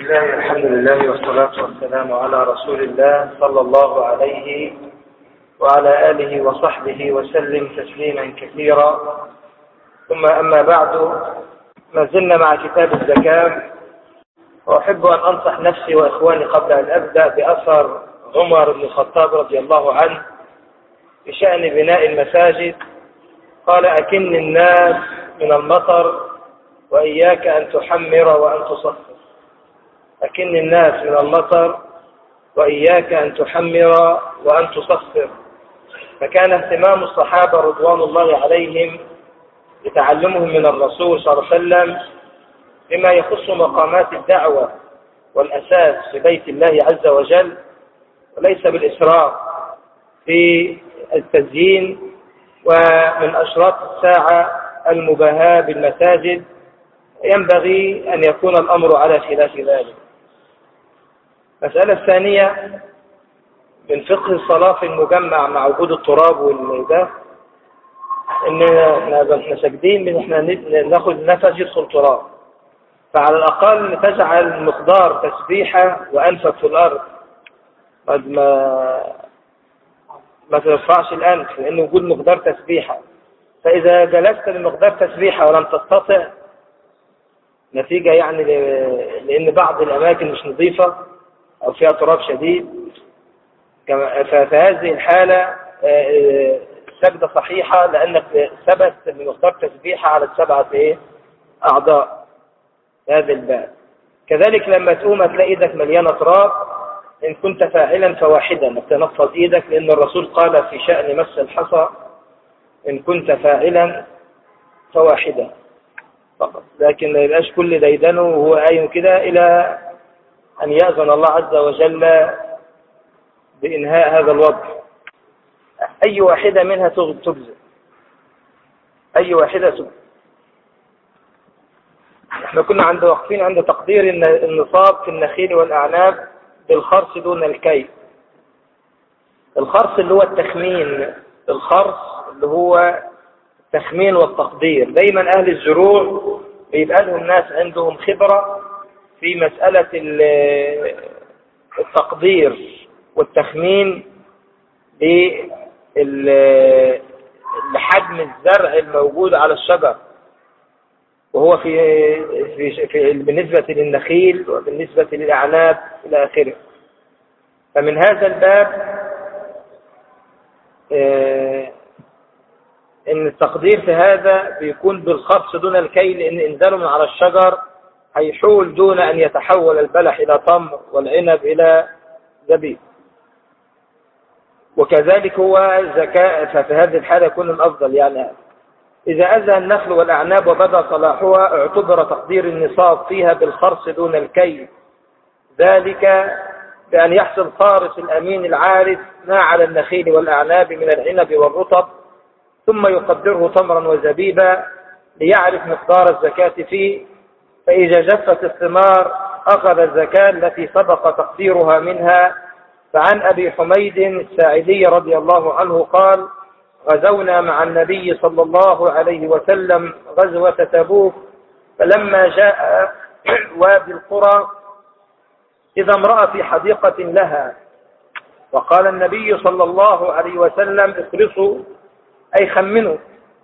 الله الحمد لله والصلاة والسلام على رسول الله صلى الله عليه وعلى آله وصحبه وسلم تسليما كثيرا ثم أما بعد ما زلنا مع كتاب الزكاة وأحب أن أنصح نفسي وإخواني قبل أن أبدأ بأثر عمر بن الخطاب رضي الله عنه بشأن بناء المساجد قال أكن الناس من المطر وإياك أن تحمر وأن تصفر أكن الناس من المطر وإياك أن تحمر وأن تصفر فكان اهتمام الصحابة رضوان الله عليهم لتعلمهم من الرسول صلى الله عليه وسلم بما يخص مقامات الدعوة والأساس في بيت الله عز وجل وليس بالإسراف في التزيين ومن أشراط الساعة المباهاة بالمساجد ينبغي أن يكون الأمر على خلاف ذلك المسألة الثانية من فقه الصلاة في المجمع مع وجود التراب والده ان احنا ساجدين ان احنا ناخد نفس يدخل تراب فعلى الاقل تجعل مقدار تسبيحة وانفك في الارض ما ما ترفعش الانف لان وجود مقدار تسبيحة فاذا جلست لمقدار تسبيحة ولم تستطع نتيجة يعني لان بعض الاماكن مش نظيفة او فيها تراب شديد ففي هذه الحالة سجدة صحيحة لأنك ثبت بمقدار تسبيحة على السبعة إيه؟ أعضاء هذا الباب كذلك لما تقوم تلاقي إيدك مليانة تراب إن كنت فاعلا فواحدا انك تنفض إيدك لأن الرسول قال في شأن مس الحصى إن كنت فاعلا فواحدا فقط لكن ما يبقاش كل ديدنه وهو قايم كده إلى أن يأذن الله عز وجل بإنهاء هذا الوضع أي واحدة منها تجزئ أي واحدة تجزئ احنا كنا عند واقفين عند تقدير النصاب في النخيل والأعناب بالخرص دون الكي الخرص اللي هو التخمين الخرص اللي هو التخمين والتقدير دايما أهل الزروع بيبقى لهم ناس عندهم خبرة في مسألة التقدير والتخمين لحجم الزرع الموجود على الشجر وهو في, في, في بالنسبة للنخيل وبالنسبة للأعناب إلى آخره فمن هذا الباب ان التقدير في هذا بيكون بالخبص دون الكيل لان انزاله من على الشجر هيحول دون ان يتحول البلح الى تمر والعنب الى زبيب وكذلك هو زكاة ففي هذه الحالة يكون الأفضل يعني إذا أذى النخل والأعناب وبدا صلاحها اعتبر تقدير النصاب فيها بالخرص دون الكي ذلك بأن يحصل خارص الأمين العارف ما على النخيل والأعناب من العنب والرطب ثم يقدره تمرا وزبيبا ليعرف مقدار الزكاة فيه فإذا جفت الثمار أخذ الزكاة التي سبق تقديرها منها فعن أبي حميد الساعدي رضي الله عنه قال غزونا مع النبي صلى الله عليه وسلم غزوة تبوك فلما جاء وادي القرى إذا امرأة في حديقة لها وقال النبي صلى الله عليه وسلم اخرصوا أي خمنوا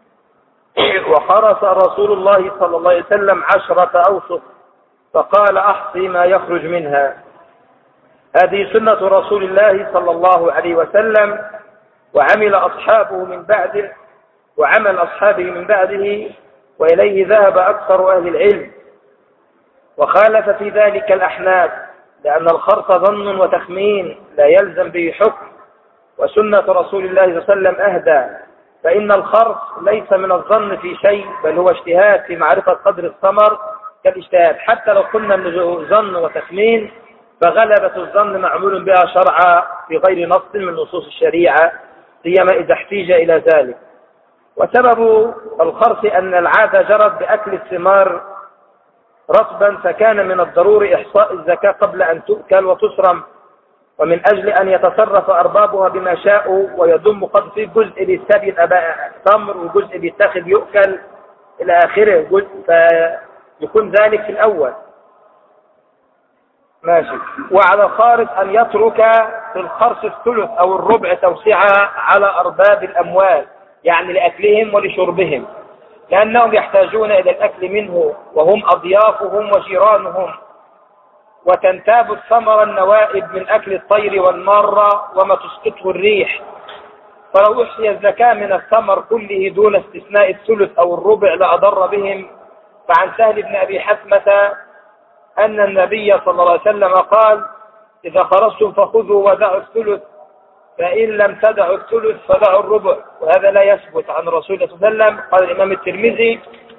وخرص رسول الله صلى الله عليه وسلم عشرة أوسط فقال أحصي ما يخرج منها هذه سنة رسول الله صلى الله عليه وسلم وعمل أصحابه من بعده وعمل أصحابه من بعده وإليه ذهب أكثر أهل العلم وخالف في ذلك الأحناف لأن الخرص ظن وتخمين لا يلزم به حكم وسنة رسول الله صلى الله عليه وسلم أهدى فإن الخرص ليس من الظن في شيء بل هو اجتهاد في معرفة قدر الثمر كالاجتهاد حتى لو قلنا أنه ظن وتخمين فغلبة الظن معمول بها شرعا في غير نص من نصوص الشريعة سيما إذا احتيج إلى ذلك وسبب الخرص أن العادة جرت بأكل الثمار رطبا فكان من الضروري إحصاء الزكاة قبل أن تؤكل وتصرم ومن أجل أن يتصرف أربابها بما شاءوا ويضم قد في جزء للسبي تمر وجزء بيتاخذ يؤكل إلى آخره جزء فيكون ذلك في الأول ماشي وعلى الخارج أن يترك في الخرص الثلث أو الربع توسعة على أرباب الأموال يعني لأكلهم ولشربهم لأنهم يحتاجون إلى الأكل منه وهم أضيافهم وجيرانهم وتنتاب الثمر النوائب من أكل الطير والمارة وما تسقطه الريح فلو أحصي الزكاة من الثمر كله دون استثناء الثلث أو الربع لأضر بهم فعن سهل بن أبي حثمة أن النبي صلى الله عليه وسلم قال إذا خرجتم فخذوا ودعوا الثلث فإن لم تدعوا الثلث فدعوا الربع وهذا لا يثبت عن رسول الله صلى الله عليه وسلم قال الإمام الترمذي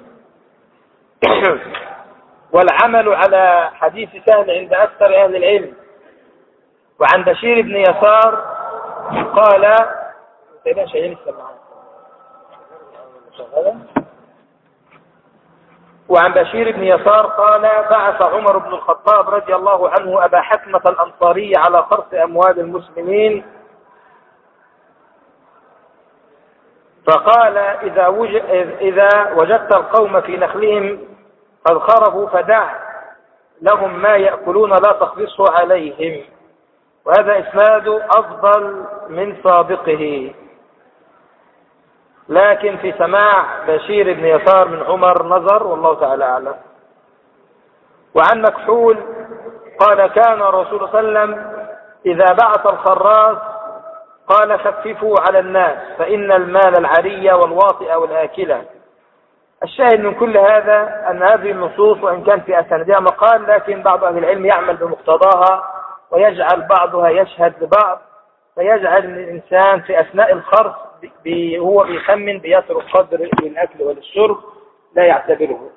والعمل على حديث سهل عند أكثر أهل العلم وعن بشير بن يسار قال وعن بشير بن يسار قال بعث عمر بن الخطاب رضي الله عنه أبا حكمة الأنصاري على خرص أموال المسلمين فقال إذا, وج... إذا وجدت القوم في نخلهم قد خربوا فدع لهم ما يأكلون لا تخلصه عليهم وهذا إسناد أفضل من سابقه لكن في سماع بشير بن يسار من عمر نظر والله تعالى أعلم وعن مكحول قال كان رسول صلى الله عليه وسلم إذا بعث الخراس قال خففوا على الناس فإن المال العري والواطئ والآكلة الشاهد من كل هذا أن هذه النصوص وإن كان في أسندها مقال لكن بعض أهل العلم يعمل بمقتضاها ويجعل بعضها يشهد لبعض فيجعل الإنسان في أثناء الخرص هو بيخمن بيترك قدر للأكل وللشرب لا يعتبره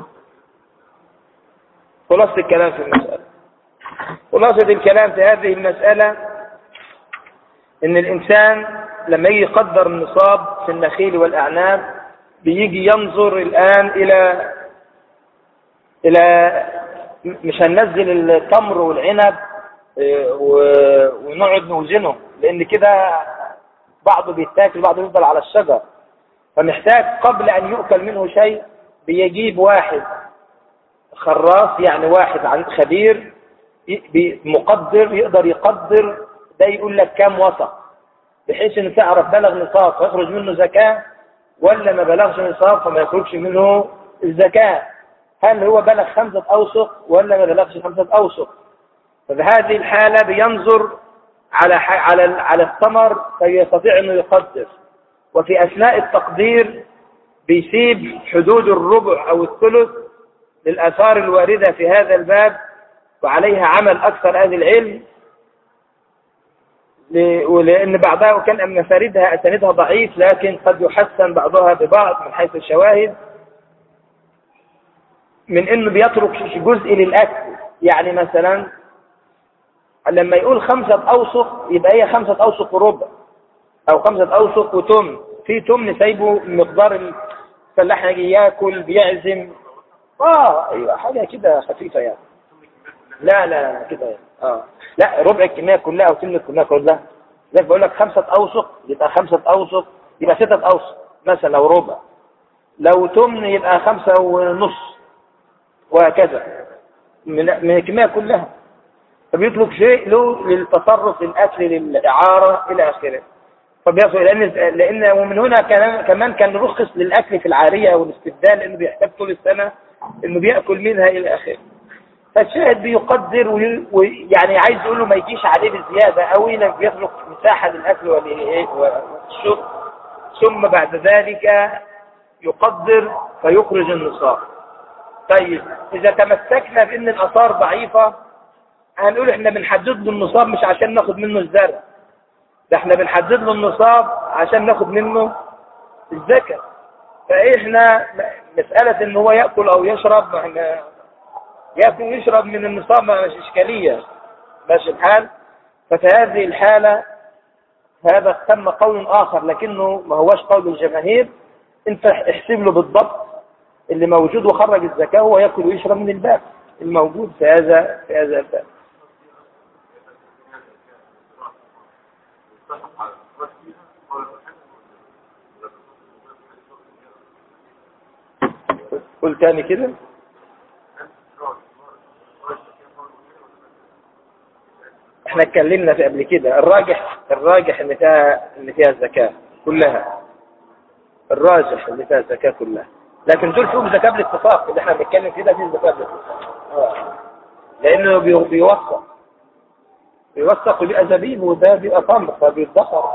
خلاصة الكلام في المسألة خلاصة الكلام في هذه المسألة ان الانسان لما يجي يقدر النصاب في النخيل والاعناب بيجي ينظر الان الى الى مش هننزل التمر والعنب اه، ونقعد نوزنه لان كده بعضه بيتاكل بعضه يفضل على الشجر فمحتاج قبل ان يؤكل منه شيء بيجيب واحد خراف يعني واحد عن خبير مقدر يقدر يقدر ده يقول لك كام وسط بحيث ان تعرف بلغ نصاب فيخرج منه زكاة ولا ما بلغش نصاب فما يخرجش منه الزكاة هل هو بلغ خمسة أوسق ولا ما بلغش خمسة أوسق ففي هذه الحالة بينظر على على على الثمر فيستطيع انه يقدر وفي اثناء التقدير بيسيب حدود الربع او الثلث للاثار الوارده في هذا الباب وعليها عمل اكثر اهل العلم ولأن بعضها وكان أن مفاردها أساندها ضعيف لكن قد يحسن بعضها ببعض من حيث الشواهد من أنه بيترك جزء للأكل يعني مثلا لما يقول خمسة أوسق يبقى هي خمسة أوسق وربع أو خمسة أوسق وتم في تمن سايبه مقدار الفلاح يجي ياكل بيعزم اه ايوه حاجه كده خفيفه يعني لا لا لا كده يعني. اه لا ربع الكمية كلها أو ثلث الكمية كلها لذلك بقول لك خمسة أوسق يبقى خمسة أوسق يبقى ستة أوسق مثلا أو ربع لو تمن يبقى خمسة ونص وهكذا من من الكمية كلها فبيطلب شيء له للتصرف للأكل للإعارة إلى آخره فبيصل لأن لأن ومن هنا كمان كمان كان رخص للأكل في العارية والاستبدال لأنه بيحتاج طول السنة إنه بيأكل منها إلى آخره فالشاهد بيقدر ويعني عايز يقول له ما يجيش عليه بزيادة قوي لك بيخلق مساحة للأكل والشرب ثم بعد ذلك يقدر فيخرج النصاب طيب إذا تمسكنا بأن الآثار ضعيفة هنقول احنا بنحدد له النصاب مش عشان ناخد منه الزرع ده احنا بنحدد له النصاب عشان ناخد منه الزكاة فاحنا مسألة ان هو يأكل او يشرب احنا يأكل يشرب من النصاب مش إشكالية ماشي الحال ففي هذه الحالة هذا تم قول آخر لكنه ما هوش قول الجماهير انت احسب له بالضبط اللي موجود وخرج الزكاة هو يأكل ويشرب من الباب الموجود في هذا في هذا الباب قل تاني كده احنا اتكلمنا في قبل كده الراجح الراجح ان فيها ان فيها الزكاة كلها الراجح ان فيها الزكاة كلها لكن دول فيهم زكاة بالاتفاق اللي احنا بنتكلم فيه ده فيه زكاة بالاتفاق آه. لانه بي- بيوثق بيوثق وبيبقى زبيب وده بيبقى تمر فبيتدخر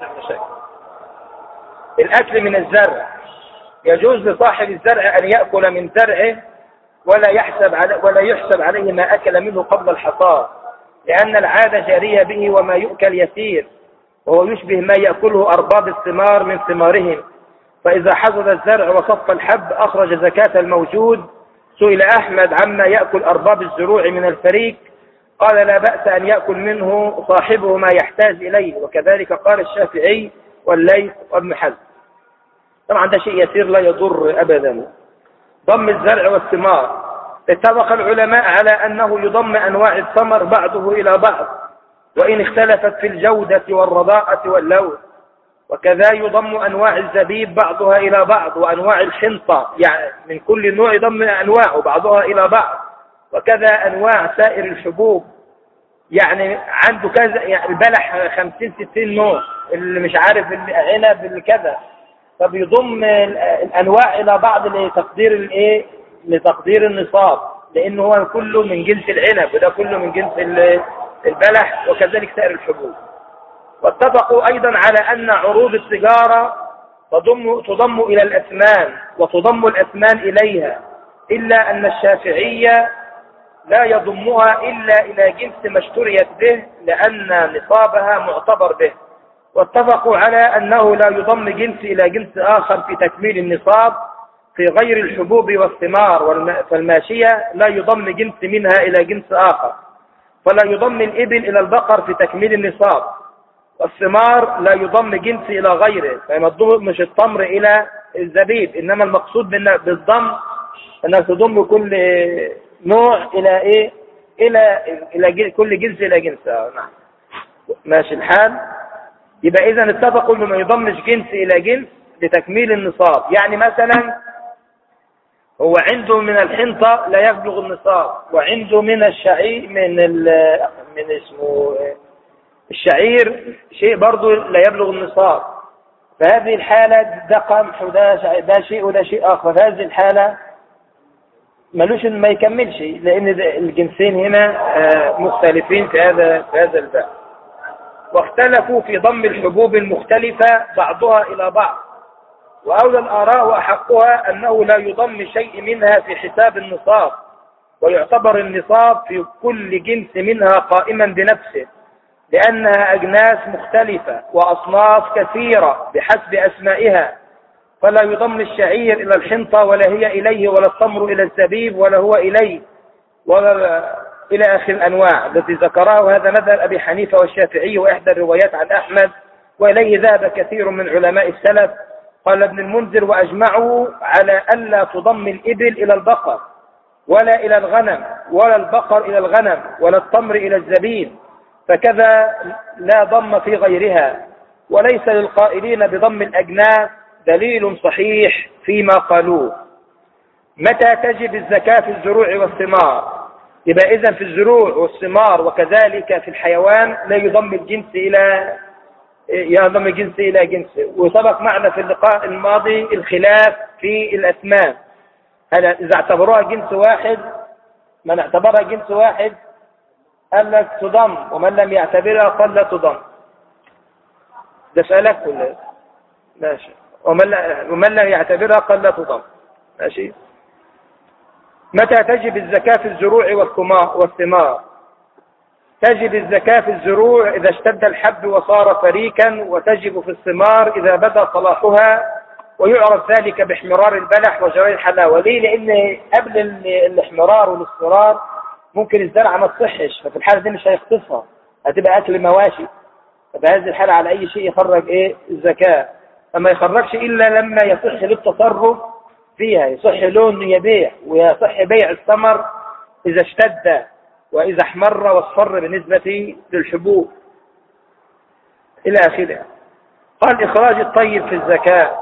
الاكل من الزرع يجوز لصاحب الزرع ان ياكل من زرعه ولا يحسب على ولا يحسب عليه ما اكل منه قبل الحصاد لان العاده جاريه به وما يؤكل يسير وهو يشبه ما ياكله ارباب الثمار من ثمارهم فاذا حصد الزرع وصف الحب اخرج زكاه الموجود سئل احمد عما ياكل ارباب الزروع من الفريق قال لا بأس أن يأكل منه صاحبه ما يحتاج إليه وكذلك قال الشافعي والليث وابن حزم طبعا ده شيء يسير لا يضر أبدا ضم الزرع والثمار اتفق العلماء على أنه يضم أنواع الثمر بعضه إلى بعض وإن اختلفت في الجودة والرضاءة واللون وكذا يضم أنواع الزبيب بعضها إلى بعض وأنواع الحنطة يعني من كل نوع يضم أنواع بعضها إلى بعض وكذا أنواع سائر الحبوب يعني عنده كذا يعني البلح 50 60 نوع اللي مش عارف العنب اللي كذا فبيضم ال- الانواع الى بعض لتقدير الايه لتقدير النصاب لان هو كله من جنس العنب وده كله من جنس ال- البلح وكذلك سائر الحبوب واتفقوا ايضا على ان عروض التجاره تضم تضم الى الاثمان وتضم الاثمان اليها الا ان الشافعيه لا يضمها إلا إلى جنس ما اشتريت به لأن نصابها معتبر به واتفقوا على أنه لا يضم جنس إلى جنس آخر في تكميل النصاب في غير الحبوب والثمار والم- فالماشية لا يضم جنس منها إلى جنس آخر فلا يضم الإبل إلى البقر في تكميل النصاب والثمار لا يضم جنس إلى غيره فما تضم مش التمر إلى الزبيب إنما المقصود بالن- بالضم أنك تضم كل نوع إلى إيه إلى إلى جن- كل جنس إلى جنس آه، نعم ماشي الحال يبقى إذا اتفقوا إنه ما يضمش جنس إلى جنس لتكميل النصاب يعني مثلا هو عنده من الحنطة لا يبلغ النصاب وعنده من الشعير من ال من اسمه الشعير شيء برضه لا يبلغ النصاب فهذه الحالة ده قمح وده شع- ده شيء وده شيء آخر في هذه الحالة ملوش إن ما يكملش لأن ده- الجنسين هنا آه، مختلفين في هذا في هذا الباب واختلفوا في ضم الحبوب المختلفة بعضها إلى بعض وأولى الآراء وأحقها أنه لا يضم شيء منها في حساب النصاب ويعتبر النصاب في كل جنس منها قائما بنفسه لأنها أجناس مختلفة وأصناف كثيرة بحسب أسمائها فلا يضم الشعير إلى الحنطة ولا هي إليه ولا التمر إلى الزبيب ولا هو إليه ولا إلى آخر الأنواع التي ذكرها وهذا مذهب أبي حنيفة والشافعي وإحدى الروايات عن أحمد وإليه ذهب كثير من علماء السلف قال ابن المنذر وأجمعوا على ألا تضم الإبل إلى البقر ولا إلى الغنم ولا البقر إلى الغنم ولا التمر إلى الزبيب فكذا لا ضم في غيرها وليس للقائلين بضم الأجناس دليل صحيح فيما قالوه متى تجب الزكاة في الزروع والثمار يبقى إذا في الزروع والثمار وكذلك في الحيوان لا يضم الجنس إلى يضم الجنس إلى جنس وسبق معنا في اللقاء الماضي الخلاف في الأثمان هل إذا اعتبروها جنس واحد من اعتبرها جنس واحد قال لك تضم ومن لم يعتبرها قال لا تضم ده سؤالك ولا إيه؟ ماشي ومن لا- ومن لم يعتبرها قال لا تضم ماشي متى تجب الزكاة في الزروع والثما- والثمار تجب الزكاة في الزروع إذا اشتد الحب وصار فريكا وتجب في الثمار إذا بدا صلاحها ويعرف ذلك باحمرار البلح وجري الحلاوة ليه لأن قبل ال- الاحمرار والاصفرار ممكن الزرعة ما تصحش ففي الحالة دي مش هيختصها هتبقى أكل مواشي ففي هذه الحالة على أي شيء يخرج إيه الزكاة فما يخرجش إلا لما يصح للتصرف فيها يصح لون يبيع ويصح بيع الثمر إذا اشتد وإذا احمر واصفر بالنسبة للحبوب إلى آخره قال إخراج الطيب في الزكاة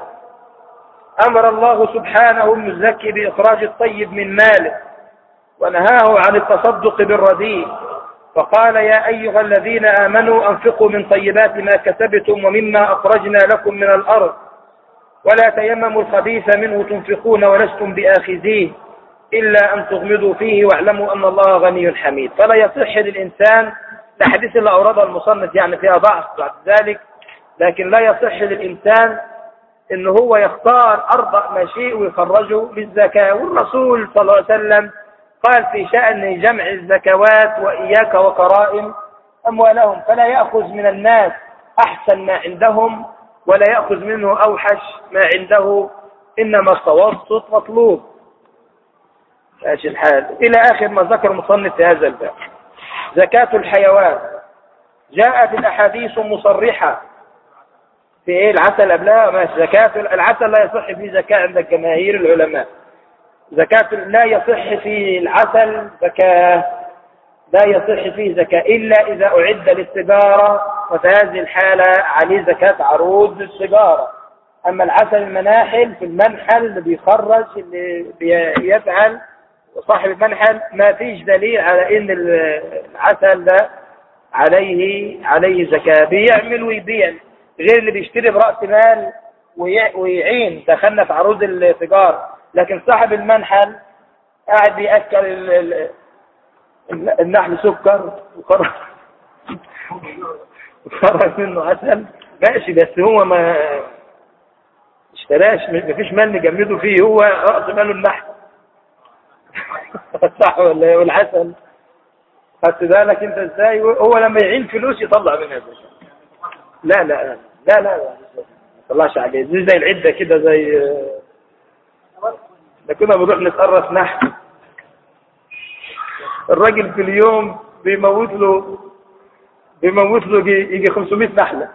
أمر الله سبحانه المزكي بإخراج الطيب من ماله ونهاه عن التصدق بالرديء فقال يا أيها الذين آمنوا أنفقوا من طيبات ما كسبتم ومما أخرجنا لكم من الأرض ولا تيمموا الخبيث منه تنفقون ولستم بآخذيه إلا أن تغمضوا فيه واعلموا أن الله غني حميد فلا يصح للإنسان الأحاديث اللي أوردها المصنف يعني فيها ضعف بعد ذلك لكن لا يصح للإنسان إن هو يختار أرض ما شيء ويخرجه للزكاة والرسول صلى الله عليه وسلم قال في شأن جمع الزكوات وإياك وقرائم أموالهم فلا يأخذ من الناس أحسن ما عندهم ولا يأخذ منه أوحش ما عنده إنما التوسط مطلوب ماشي الحال إلى آخر ما ذكر المصنف في هذا الباب زكاة الحيوان جاءت الأحاديث مصرحة في إيه العسل قبلها ماشي زكاة العسل لا يصح فيه زكاة عند جماهير العلماء زكاة لا يصح في العسل زكاة لا يصح فيه زكاة إلا إذا أعد للسجارة وفي هذه الحالة عليه زكاة عروض السجارة أما العسل المناحل في المنحل اللي بيخرج اللي بيفعل صاحب المنحل ما فيش دليل على ان العسل ده عليه عليه زكاة بيعمل ويبيع غير اللي بيشتري برأس مال ويعين دخلنا في عروض التجارة لكن صاحب المنحل قاعد بيأكل النحل سكر وقرر وخرج منه عسل ماشي بس هو ما اشتراش مفيش مال نجمده فيه هو رأس ماله النحل صح ولا ايه والعسل خدت بالك انت ازاي هو لما يعين فلوس يطلع منها لا لا لا لا لا ما يطلعش عليه زي زي العده كده زي ده كنا بنروح نتقرص نحل الراجل في اليوم بيموت له بيموت له يجي 500 نحله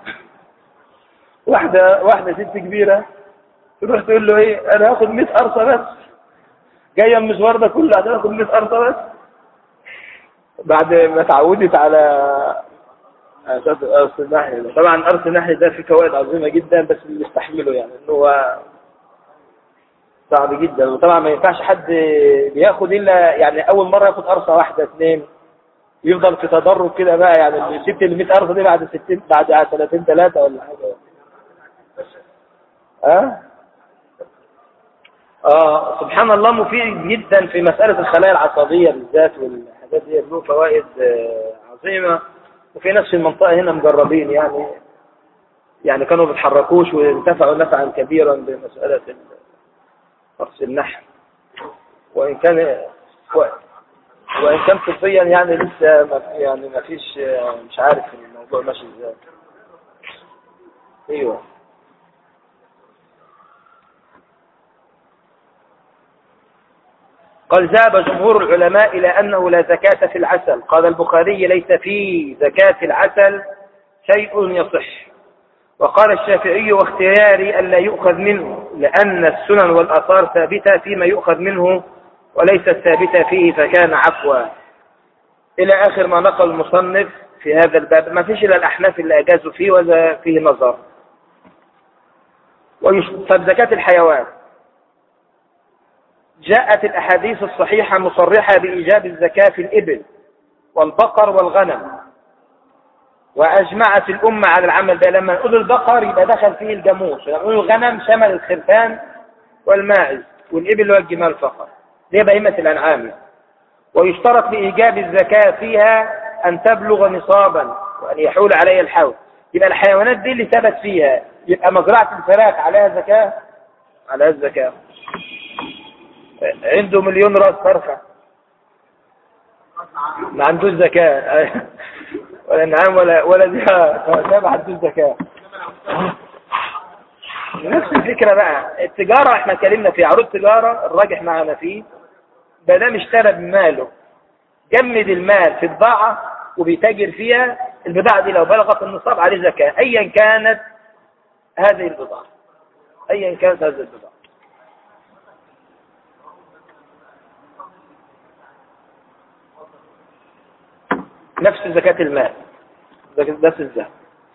واحده واحده ست كبيره تروح تقول له ايه انا هاخد 100 قرصه بس جايه المشوار ده كله عشان اخد 100 قرصه بس بعد ما اتعودت على اساس قرص النحل طبعا قرص النحل ده فيه فوائد عظيمه جدا بس اللي يستحمله يعني ان هو صعب جدا وطبعا ما ينفعش حد بياخد الا يعني اول مره ياخد قرصه واحده اثنين يفضل في تدرج كده بقى يعني الست ال 100 قرصه دي بعد 60 بعد سنتين ثلاثه ولا حاجه ها اه سبحان الله مفيد جدا في مسألة الخلايا العصبية بالذات والحاجات دي له فوائد آه عظيمة وفي ناس في المنطقة هنا مجربين يعني يعني كانوا بيتحركوش وانتفعوا نفعا كبيرا بمسألة قرص النحل وإن كان وإن كان طبيا يعني لسه ما في يعني ما فيش مش عارف الموضوع ماشي ازاي ايوه قال ذهب جمهور العلماء إلى أنه لا زكاة في العسل قال البخاري ليس في زكاة العسل شيء يصح وقال الشافعي واختياري ألا يؤخذ منه لأن السنن والأثار ثابتة فيما يؤخذ منه وليست ثابتة فيه فكان عفوا إلى آخر ما نقل المصنف في هذا الباب ما فيش إلا الأحناف اللي أجازوا فيه وذا فيه نظر فزكاة الحيوان جاءت الأحاديث الصحيحة مصرحة بإيجاب الزكاة في الإبل والبقر والغنم وأجمعت الأمة على العمل ده لما نقول البقر يبقى دخل فيه الجاموس لما نقول الغنم شمل الخرفان والماعز والإبل والجمال فقط دي بهيمة الأنعام ويشترط لإيجاب الزكاة فيها أن تبلغ نصابا وأن يحول عليها الحول يبقى الحيوانات دي اللي ثبت فيها يبقى مزرعة الفراخ عليها زكاة عليها الزكاة عنده مليون راس فرخة ما عندوش زكاة ولا نعم ولا ولا دي ما عندوش زكاة نفس الفكرة بقى التجارة احنا اتكلمنا في عروض تجارة الراجح معنا فيه ما دام اشترى بماله جمد المال في بضاعة وبيتاجر فيها البضاعة دي لو بلغت النصاب عليه زكاة ايا كانت هذه البضاعة ايا كانت هذه البضاعة نفس زكاة المال نفس الزكاة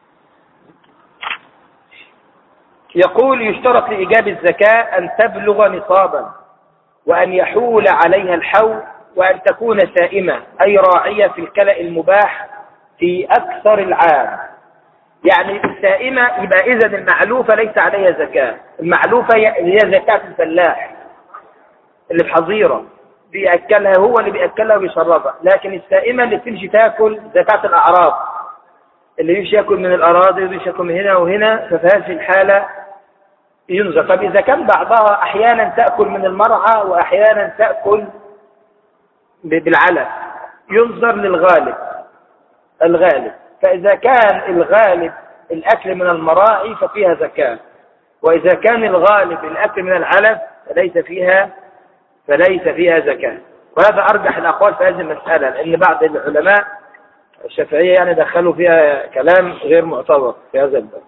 يقول يشترط لإيجاب الزكاة أن تبلغ نصابا وأن يحول عليها الحول وأن تكون سائمة أي راعية في الكلأ المباح في أكثر العام يعني السائمة يبقى إذا المعلوفة ليس عليها زكاة المعلوفة هي زكاة الفلاح اللي في حظيرة بيأكلها هو اللي بيأكلها وبيشربها لكن السائمة اللي تمشي تاكل زكاة الأعراض اللي يمشي ياكل من الأراضي ويمشي ياكل من هنا وهنا ففي هذه الحالة ينزل طب إذا كان بعضها أحيانا تأكل من المرعى وأحيانا تأكل بالعلف ينظر للغالب الغالب فإذا كان الغالب الأكل من المراعي ففيها زكاة وإذا كان الغالب الأكل من العلف فليس فيها فليس فيها زكاة وهذا أرجح الأقوال في هذه المسألة لأن بعض العلماء الشافعية يعني دخلوا فيها كلام غير معتبر في هذا الباب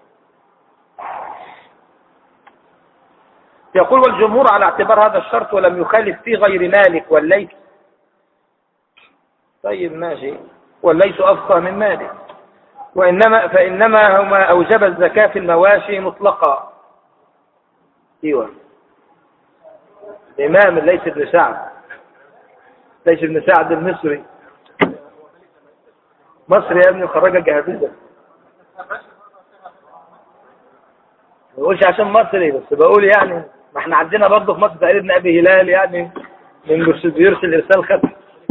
يقول والجمهور على اعتبار هذا الشرط ولم يخالف فيه غير مالك والليث طيب ماشي والليث أفقه من مالك وإنما فإنما هما أوجب الزكاة في المواشي مطلقا ايوه الإمام ليس ابن سعد ليس ابن سعد المصري مصر يا ابني خرجة جهابيزة ما بقولش عشان مصري بس بقول يعني ما احنا عندنا برضه في مصر تقريبا ابن ابي هلال يعني من بيرسل ارسال خط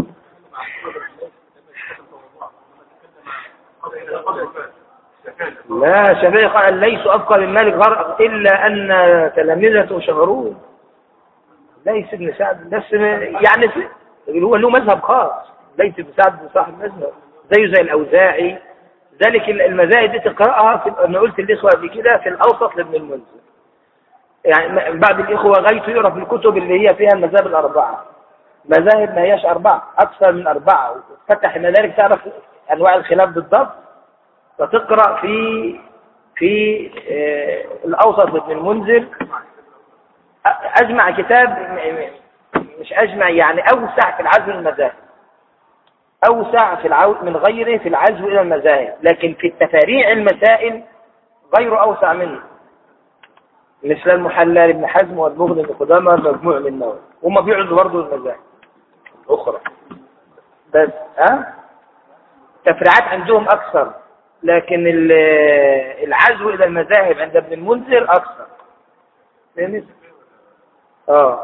لا شافعي قال ليس افقه من مالك غرق الا ان تلامذته شهروه ليس ابن سعد بس يعني هو له مذهب خاص ليس ابن سعد صاحب مذهب زيه زي الاوزاعي ذلك المذاهب دي تقراها في انا قلت الاخوه قبل كده في الاوسط لابن المنذر يعني بعض الاخوه غايته يقرا في الكتب اللي هي فيها المذاهب الاربعه مذاهب ما هياش اربعه اكثر من اربعه وتفتح المدارك تعرف انواع الخلاف بالضبط فتقرا في في آه، الاوسط لابن المنذر اجمع كتاب مش اجمع يعني اوسع في العزو المذاهب أوسع في العو... من غيره في العزو إلى المذاهب لكن في التفاريع المسائل غير أوسع منه مثل المحلى لابن حزم والبغض بن قدامة مجموع من نوع هم بيعرضوا برضه المذاهب أخرى بس ها تفريعات عندهم أكثر لكن العزو إلى المذاهب عند ابن المنذر أكثر اه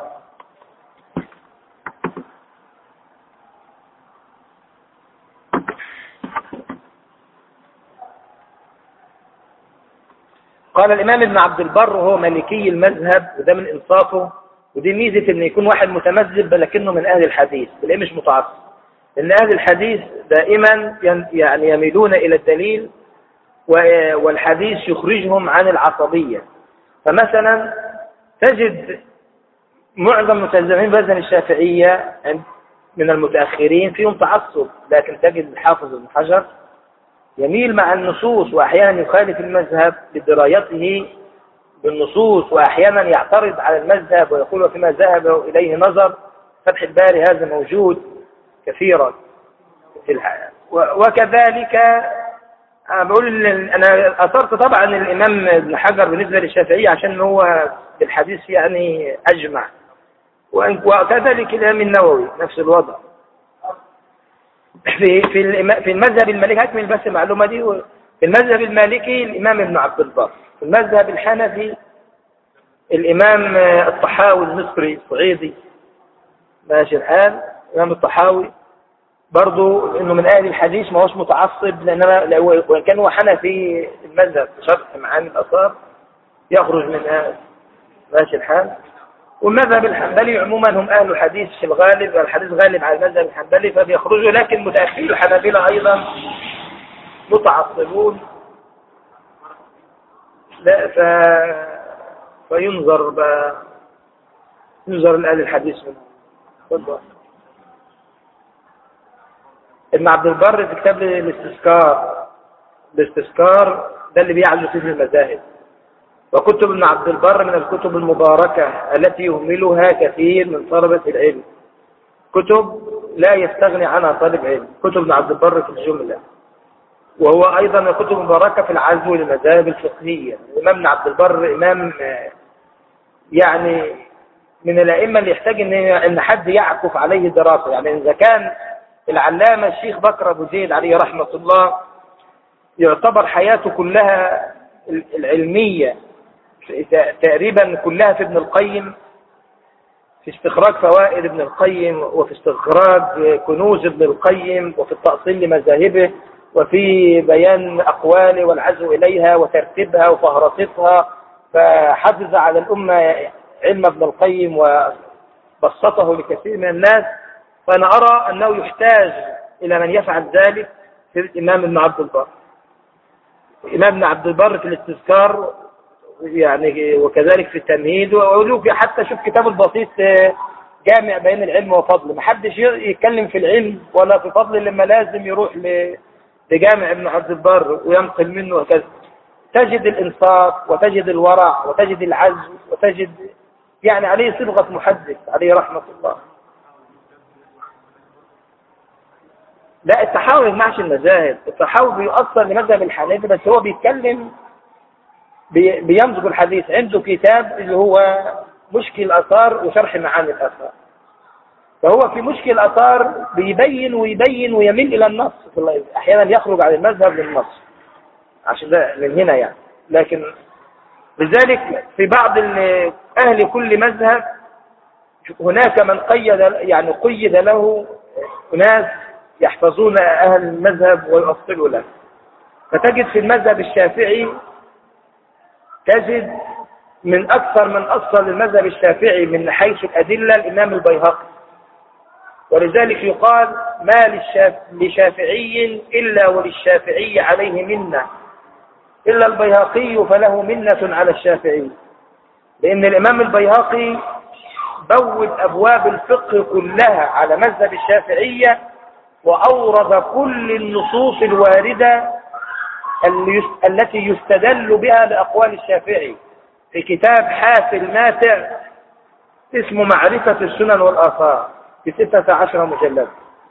قال الإمام ابن عبد البر وهو مالكي المذهب وده من إنصافه ودي ميزة إن يكون واحد متمذهب لكنه من أهل الحديث تلاقيه مش متعصب إن أهل الحديث دائما يعني يميلون إلى الدليل والحديث يخرجهم عن العصبية فمثلا تجد معظم متلزمين بذن الشافعية من المتأخرين فيهم تعصب لكن تجد الحافظ ابن حجر يميل مع النصوص وأحيانا يخالف المذهب بدرايته بالنصوص وأحيانا يعترض على المذهب ويقول فيما ذهب إليه نظر فتح الباري هذا موجود كثيرا في الحياة وكذلك أنا بقول أنا أثرت طبعا الإمام ابن حجر بالنسبة للشافعية عشان هو بالحديث يعني أجمع وكذلك الإمام النووي نفس الوضع في في في المذهب المالكي هكمل بس المعلومة دي في المذهب المالكي الإمام ابن عبد البر في المذهب الحنفي الإمام الطحاوي المصري الصعيدي ماشي الحال الإمام الطحاوي برضه انه من اهل الحديث ما هوش متعصب لانما وان كان هو حنفي المذهب شرح معاني الاثار يخرج من اهل ماشي الحال والمذهب الحنبلي عموما هم أهل الحديث في الغالب الحديث غالب على المذهب الحنبلي فبيخرجوا لكن متأخرين الحنابلة أيضا متعصبون لا ف... فينظر ب... ينظر لأهل الحديث منهم ابن عبد البر في كتاب الاستذكار الاستذكار ده اللي بيعزو فيه المذاهب وكتب ابن عبد البر من الكتب المباركة التي يهملها كثير من طلبة العلم كتب لا يستغني عنها طالب علم كتب ابن عبد البر في الجملة وهو أيضا كتب مباركة في العزو للمذاهب الفقهية الإمام ابن عبد البر إمام يعني من الأئمة اللي يحتاج إن إن حد يعكف عليه دراسة يعني إذا كان العلامة الشيخ بكر أبو زيد عليه رحمة الله يعتبر حياته كلها العلمية تقريبا كلها في ابن القيم في استخراج فوائد ابن القيم وفي استخراج كنوز ابن القيم وفي التأصيل لمذاهبه وفي بيان أقواله والعزو إليها وترتيبها وفهرستها فحفظ على الأمة علم ابن القيم وبسطه لكثير من الناس فأنا أرى أنه يحتاج إلى من يفعل ذلك في الإمام ابن عبد البر الإمام ابن عبد البر في الاستذكار يعني وكذلك في التمهيد وأقول حتى شوف كتاب البسيط جامع بين العلم وفضله ما حدش يتكلم في العلم ولا في فضل لما لازم يروح لجامع ابن عبد البر وينقل منه وكذا تجد الإنصاف وتجد الورع وتجد العزم وتجد يعني عليه صبغة محدث عليه رحمة الله لا التحاور ما يجمعش المذاهب التحاور بيؤثر لمذهب الحنابلة بس هو بيتكلم بيمزج الحديث عنده كتاب اللي هو مشكل الأثار وشرح معاني الأثار فهو في مشكل الأثار بيبين ويبين ويميل إلى النص أحيانا يخرج عن المذهب للنص عشان ده من هنا يعني لكن لذلك في بعض أهل كل مذهب هناك من قيد يعني قيد له ناس يحفظون أهل المذهب ويؤصلوا له فتجد في المذهب الشافعي تجد من أكثر من أصل المذهب الشافعي من حيث الأدلة الإمام البيهقي ولذلك يقال ما للشاف... لشافعي إلا وللشافعي عليه منة إلا البيهقي فله منة على الشافعي لأن الإمام البيهقي بوب أبواب الفقه كلها على مذهب الشافعية وأورد كل النصوص الواردة التي يستدل بها لأقوال الشافعي في كتاب حافل ماتع اسمه معرفة السنن والآثار في ستة عشر مجلد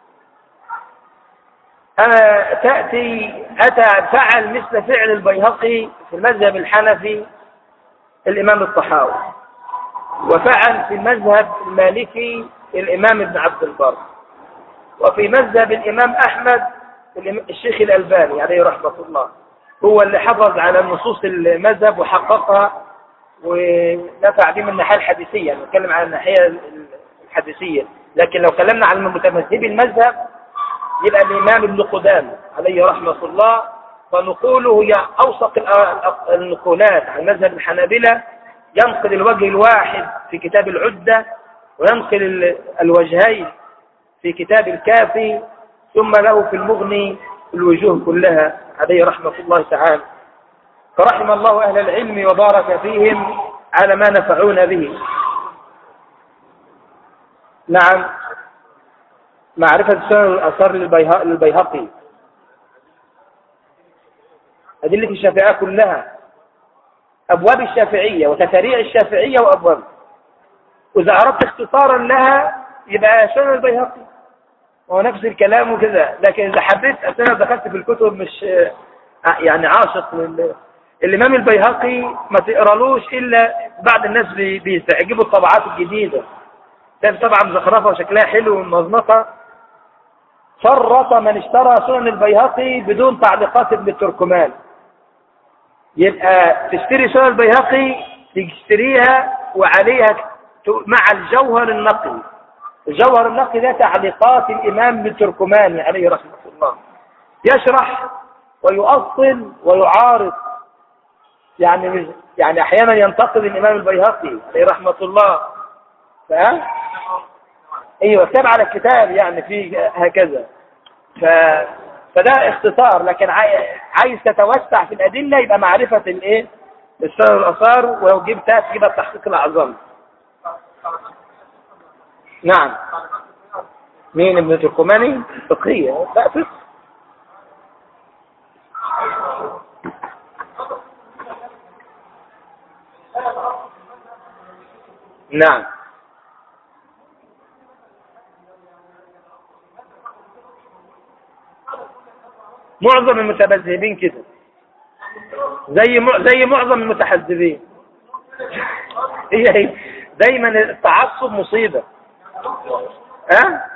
أنا تأتي أتى فعل مثل فعل البيهقي في المذهب الحنفي الإمام الطحاوي وفعل في المذهب المالكي الإمام ابن عبد البر وفي مذهب الإمام أحمد الشيخ الألباني عليه رحمة الله هو اللي حفظ على نصوص المذهب وحققها ونفع به من الناحية الحديثية نتكلم عن الناحية الحديثية لكن لو كلمنا عن متمذهبي المذهب يبقى الإمام ابن قدام عليه رحمة الله فنقوله هي أوثق النقولات عن مذهب الحنابلة ينقل الوجه الواحد في كتاب العدة وينقل الوجهين في كتاب الكافي ثم له في المغني الوجوه كلها عليه رحمة الله تعالى فرحم الله أهل العلم وبارك فيهم على ما نفعون به نعم معرفة سنن الأثار للبيهقي أدلة الشافعية كلها أبواب الشافعية وتفاريع الشافعية وأبواب وإذا أردت اختصارا لها يبقى سنن البيهقي هو نفس الكلام وكذا لكن إذا حبيت أنا دخلت في الكتب مش يعني عاشق لل... الإمام البيهقي ما تقرالوش إلا بعد الناس بيستعجبوا الطبعات الجديدة كان طبعا مزخرفة وشكلها حلو ومنظمطة فرط من اشترى سنن البيهقي بدون تعليقات ابن التركمان يبقى تشتري سنن البيهقي تشتريها وعليها مع الجوهر النقي الجوهر النقي ده تعليقات الإمام ابن التركماني عليه رحمة الله يشرح ويؤصل ويعارض يعني يعني احيانا ينتقد الامام البيهقي عليه رحمه الله فاهم ايوه كتاب على الكتاب يعني في هكذا ف فده اختصار لكن عايز تتوسع في الادله يبقى معرفه الايه السنن الاثار ولو جبتها تجيبها التحقيق الاعظم نعم مين ابن تركماني فقهيه لا فقه نعم معظم المتبذبين كده زي زي معظم المتحزبين هي هي دايما التعصب مصيبة ها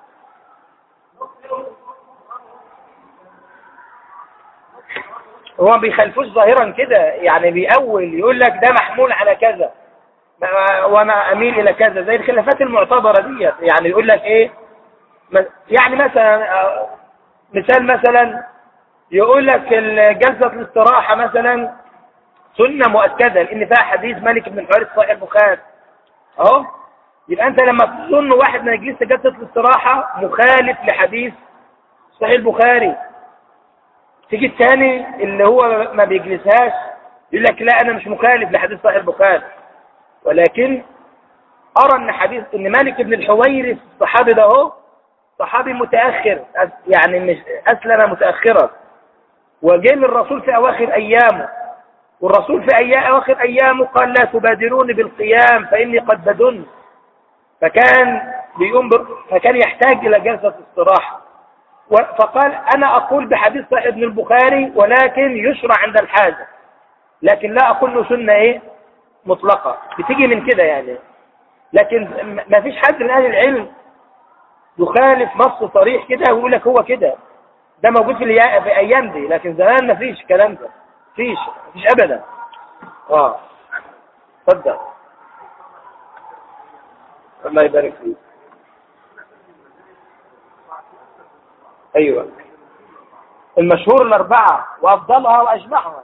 هو ما بيخالفوش ظاهرا كده يعني بيأول يقول لك ده محمول على كذا وانا اميل الى كذا زي الخلافات المعتبرة ديت يعني يقول لك ايه يعني مثلا مثال مثلا يقول لك جلسة الاستراحة مثلا سنة مؤكدة لان فيها حديث مالك بن الحوارث صحيح البخاري اهو يبقى انت لما تظن واحد ما يجلس جلسة الاستراحة مخالف لحديث صحيح البخاري تيجي الثاني اللي هو ما بيجلسهاش يقول لك لا انا مش مخالف لحديث صحيح البخاري ولكن ارى ان حديث ان مالك بن الحويرث الصحابي ده اهو صحابي متاخر يعني مش اسلم متاخرا وجاء للرسول في اواخر ايامه والرسول في أيام اواخر ايامه قال لا تبادروني بالقيام فاني قد بدن فكان بيقوم فكان يحتاج الى جلسه استراحه فقال أنا أقول بحديث صحيح ابن البخاري ولكن يشرع عند الحاجة لكن لا أقول له سنة إيه مطلقة بتيجي من كده يعني لكن ما فيش حد من أهل العلم يخالف نص صريح كده ويقول لك هو كده ده موجود في, في أيام دي لكن زمان ما فيش الكلام ده فيش فيش أبدا اه اتفضل الله يبارك فيك ايوه المشهور الاربعه وافضلها واجمعها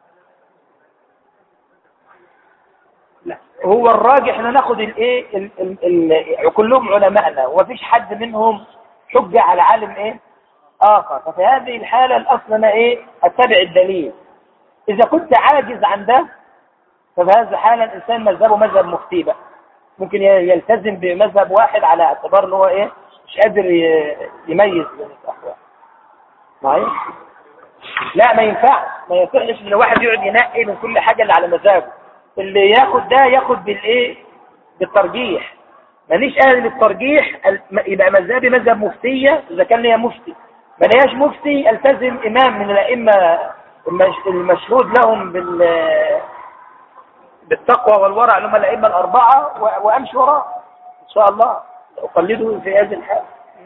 لا هو الراجح ان ناخد الايه كلهم علماءنا ومفيش حد منهم حجه على عالم ايه اخر ففي هذه الحاله الاصل انا ايه اتبع الدليل اذا كنت عاجز عن ده ففي هذه الحاله الانسان مذهبه مذهب مفتي بقى ممكن يلتزم بمذهب واحد على اعتبار ان هو ايه مش قادر يميز بين الاحوال معايا لا ما ينفعش ما يصحش ان الواحد يقعد ينقي من كل حاجه اللي على مزاجه اللي ياخد ده ياخد بالايه بالترجيح مانيش اهل للترجيح يبقى مذهبي مذهب مفتيه اذا كان ليا مفتي ما لياش مفتي التزم امام من الائمه المشهود لهم بال بالتقوى والورع اللي هم الائمه الاربعه وامشي وراء ان شاء الله أقلده في هذه الحال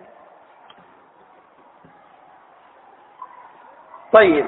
طيب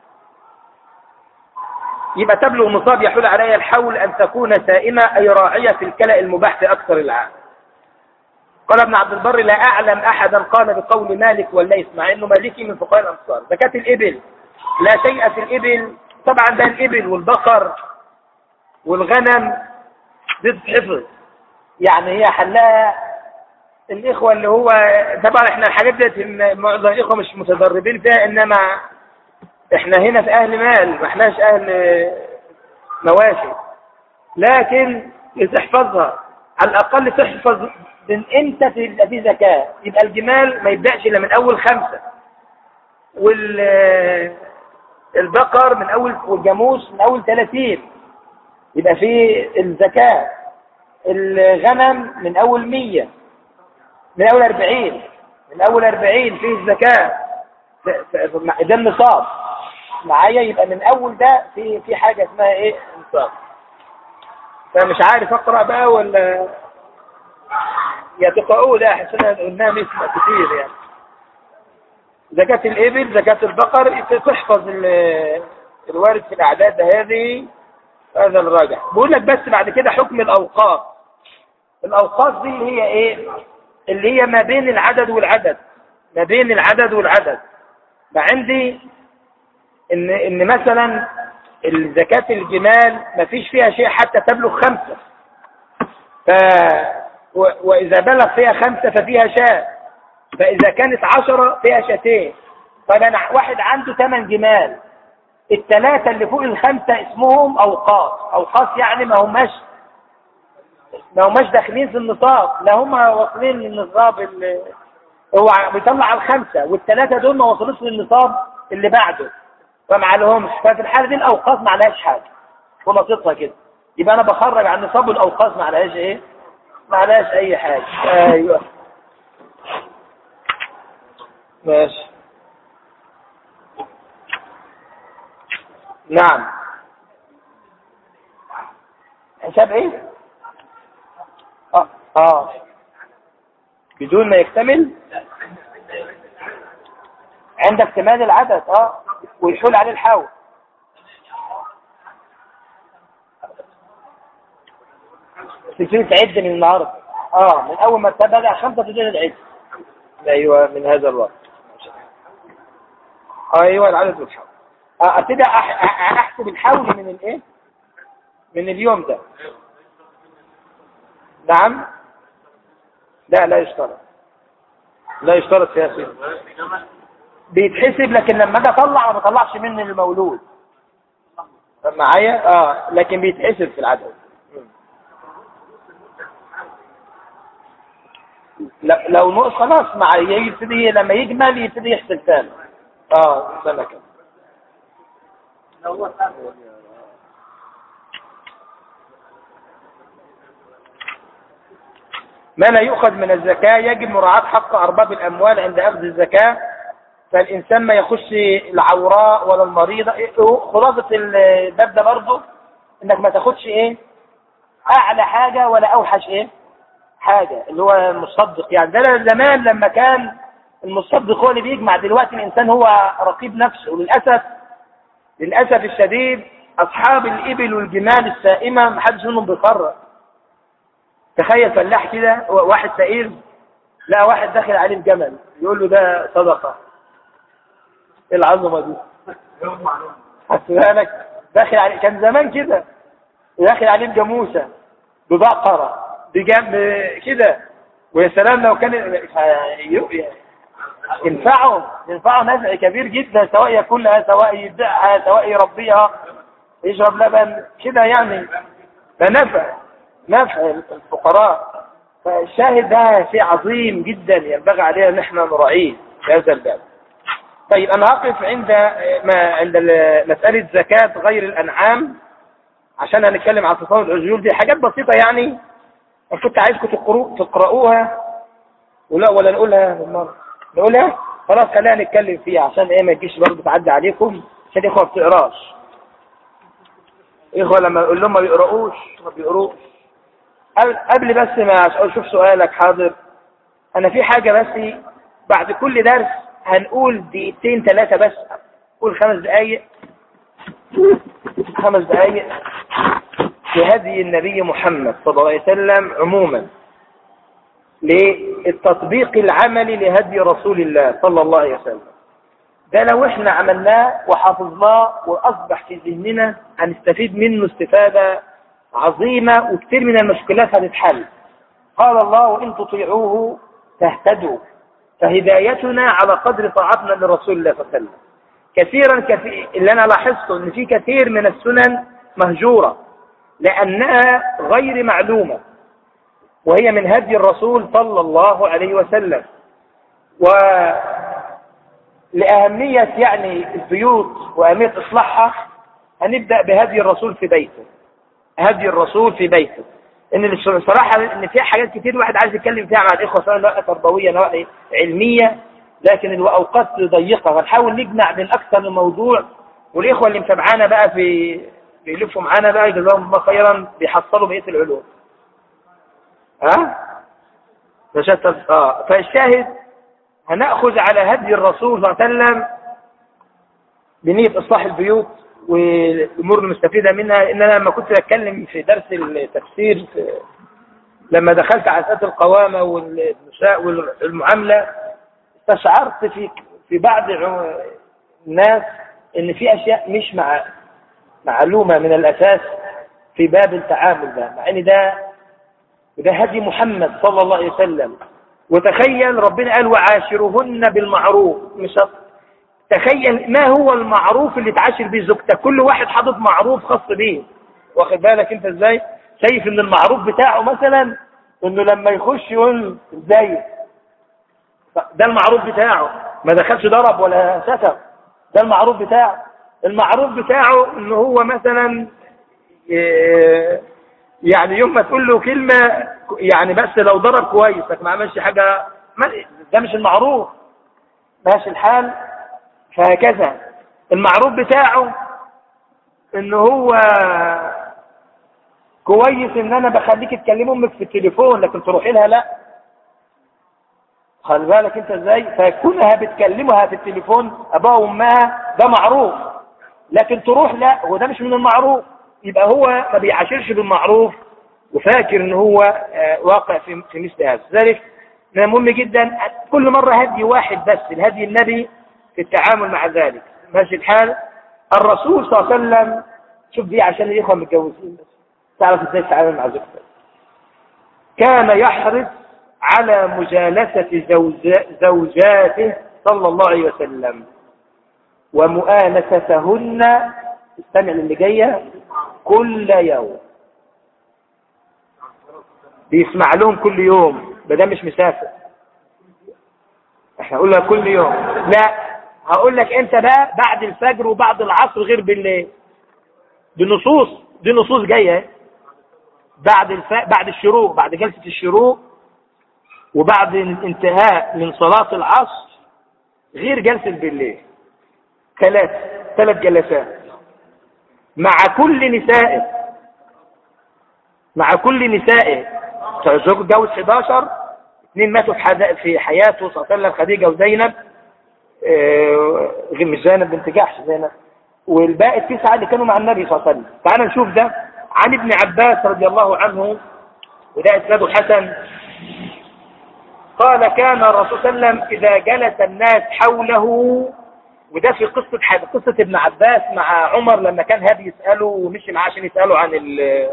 يبقى تبلغ نصاب يحول علي الحول أن تكون سائمة أي راعية في الكلأ المباح في أكثر العام قال ابن عبد البر لا أعلم أحدا قال بقول مالك والليث مع أنه مالكي من فقهاء الأنصار زكاة الإبل لا شيء في الإبل طبعا ده الإبل والبقر والغنم ضد حفظ يعني هي حلاها الإخوة اللي هو طبعا احنا الحاجات دي معظم الإخوة مش متدربين فيها إنما احنا هنا في أهل مال ما احناش أهل مواشي لكن تحفظها على الأقل تحفظ من امتى في في زكاة يبقى الجمال ما يبدأش إلا من أول خمسة والبقر من أول والجاموس من أول ثلاثين يبقى في الزكاة الغنم من أول مية من أول 40 من أول 40 فيه الزكاة ده النصاب معايا يبقى من أول ده في في حاجة اسمها إيه نصاب فمش عارف أقرأ بقى ولا يتقرؤوا ده عشان قلناها نسمع كتير يعني زكاة الإبل زكاة البقر تحفظ الوارد في الأعداد هذه هذا الراجح بقول لك بس بعد كده حكم الأوقاف الأوقاف دي اللي هي إيه اللي هي ما بين العدد والعدد ما بين العدد والعدد فعندي ان ان مثلا الزكاة الجمال ما فيش فيها شيء حتى تبلغ خمسة ف وإذا بلغ فيها خمسة ففيها شاة فإذا كانت عشرة فيها شاتين طيب أنا واحد عنده ثمان جمال الثلاثة اللي فوق الخمسة اسمهم أوقاص أوقاص يعني ما هماش ما هماش داخلين في النصاب لا هم واصلين للنصاب اللي هو بيطلع على الخمسة والثلاثة دول ما وصلوش للنصاب اللي بعده فما عليهمش ففي الحالة دي الأوقاص ما عليهاش حاجة خلاصتها كده يبقى أنا بخرج عن نصاب الأوقاص ما عليهاش إيه ما عليهاش أي حاجة أيوه ماشي نعم حساب ايه اه بدون ما يكتمل عند اكتمال العدد اه ويحول عليه الحول تبتدي تعد من النهارده اه من اول ما تبدا خمسه تبتدي تعد ايوه من هذا الوقت ايوه العدد والحول اه ابتدي احسب الحول من الايه من اليوم ده نعم لا لا يشترط لا يشترط يا سيدي بيتحسب لكن لما اجي اطلع ما بطلعش من المولود معايا اه لكن بيتحسب في العدد لو نقص خلاص مع يبتدي لما يجمل يبتدي يحسب ثاني اه سنه كده ما لا يؤخذ من الزكاة يجب مراعاة حق أرباب الأموال عند أخذ الزكاة فالإنسان ما يخش العوراء ولا المريضة خلاصة الباب ده برضه إنك ما تاخدش إيه أعلى حاجة ولا أوحش إيه حاجة اللي هو المصدق يعني ده زمان لما كان المصدق هو اللي بيجمع دلوقتي الإنسان هو رقيب نفسه وللأسف للأسف الشديد أصحاب الإبل والجمال السائمة محدش منهم بيقرر تخيل فلاح كده واحد فقير لا واحد داخل عليه الجمل يقول له ده صدقة ايه العظمة دي بالك داخل عليه كان زمان كده داخل عليه الجاموسة ببقرة بجنب كده ويا سلام لو كان ينفعه ينفعه نفع كبير جدا سواء ياكلها سواء يبيعها سواء يربيها يشرب لبن كده يعني ده نفع نفع الفقراء فالشاهد ده شيء عظيم جدا ينبغي علينا ان احنا نراعيه في هذا الباب طيب انا هقف عند ما عند مسألة زكاة غير الانعام عشان هنتكلم عن تصور العجول دي حاجات بسيطة يعني كنت عايزكم تقرأوا تقرأوها ولا ولا نقولها بالمرة نقولها خلاص خلينا نتكلم فيها عشان ايه ما تجيش برضه تعدي عليكم عشان الاخوه ما بتقراش اخوه لما اقول لهم ما بيقراوش ما بيقروش قبل بس ما اشوف سؤالك حاضر انا في حاجة بس بعد كل درس هنقول دقيقتين ثلاثة بس قول خمس دقايق خمس دقايق لهدي النبي محمد صلى الله عليه وسلم عموما للتطبيق العملي لهدي رسول الله صلى الله عليه وسلم ده لو احنا عملناه وحافظناه واصبح في ذهننا هنستفيد منه استفادة عظيمة وكثير من المشكلات هتتحل قال الله وإن تطيعوه تهتدوا فهدايتنا على قدر طاعتنا لرسول الله صلى الله عليه وسلم كثيرا كثير اللي أنا لاحظته أن في كثير من السنن مهجورة لأنها غير معلومة وهي من هدي الرسول صلى الله عليه وسلم ولأهمية يعني البيوت وأهمية إصلاحها هنبدأ بهدي الرسول في بيته هدي الرسول في بيته ان الصراحة ان في حاجات كتير الواحد عايز يتكلم فيها مع الاخوة سواء نواحي تربوية نواحي علمية لكن الاوقات ضيقة فنحاول نجمع من اكثر من موضوع والاخوة اللي متابعانا بقى في بيلفوا معانا بقى جزاهم الله خيرا بيحصلوا بقية العلوم ها فشتت اه فالشاهد هنأخذ على هدي الرسول صلى الله عليه وسلم بنية إصلاح البيوت والأمور المستفيدة منها إن أنا لما كنت بتكلم في درس التفسير لما دخلت على أساس القوامة والنساء والمعاملة استشعرت في في بعض الناس إن في أشياء مش مع معلومة من الأساس في باب التعامل ده مع إن ده وده هدي محمد صلى الله عليه وسلم وتخيل ربنا قال وعاشرهن بالمعروف مش تخيل ما هو المعروف اللي تعاشر بيه زوجتك كل واحد حاطط معروف خاص بيه واخد بالك انت ازاي شايف ان المعروف بتاعه مثلا انه لما يخش يقول ازاي ده المعروف بتاعه ما دخلش ضرب ولا ستر ده المعروف بتاعه المعروف بتاعه ان هو مثلا يعني يوم ما تقول له كلمة يعني بس لو ضرب كويس لكن ما عملش حاجة ده مش المعروف ماشي الحال فهكذا المعروف بتاعه ان هو كويس ان انا بخليك تكلم امك في التليفون لكن تروحي لها لا خلي بالك انت ازاي فكونها بتكلمها في التليفون ابوها وامها ده معروف لكن تروح لا هو ده مش من المعروف يبقى هو ما بيعاشرش بالمعروف وفاكر ان هو آه، واقع في في مثل هذا ذلك من المهم جدا كل مرة هدي واحد بس الهدي النبي في التعامل مع ذلك ماشي الحال الرسول صلى الله عليه وسلم شوف دي عشان الاخوه متجوزين بس تعرف ازاي تتعامل مع زوجتك كان يحرص على مجالسة زوجاته صلى الله عليه وسلم ومؤانستهن استمع للي جايه كل يوم بيسمع لهم كل يوم ده مش مسافر احنا قلنا كل يوم لا هقول لك انت بقى بعد الفجر وبعد العصر غير بالليل دي نصوص دي نصوص جايه بعد الف... بعد الشروق بعد جلسه الشروق وبعد الانتهاء من صلاه العصر غير جلسه بالليل ثلاث ثلاث جلسات مع كل نسائه مع كل نسائه زوج جوز 11 اثنين ماتوا في حياته صلى الله عليه وسلم خديجه وزينب آه، مش زينب بنت جحش زينب والباقي التسعة اللي كانوا مع النبي صلى الله عليه وسلم تعال نشوف ده عن ابن عباس رضي الله عنه وده اسناده حسن قال كان الرسول صلى الله عليه وسلم إذا جلس الناس حوله وده في قصة قصة ابن عباس مع عمر لما كان هادي يسأله ومشي معاه عشان يسأله عن ال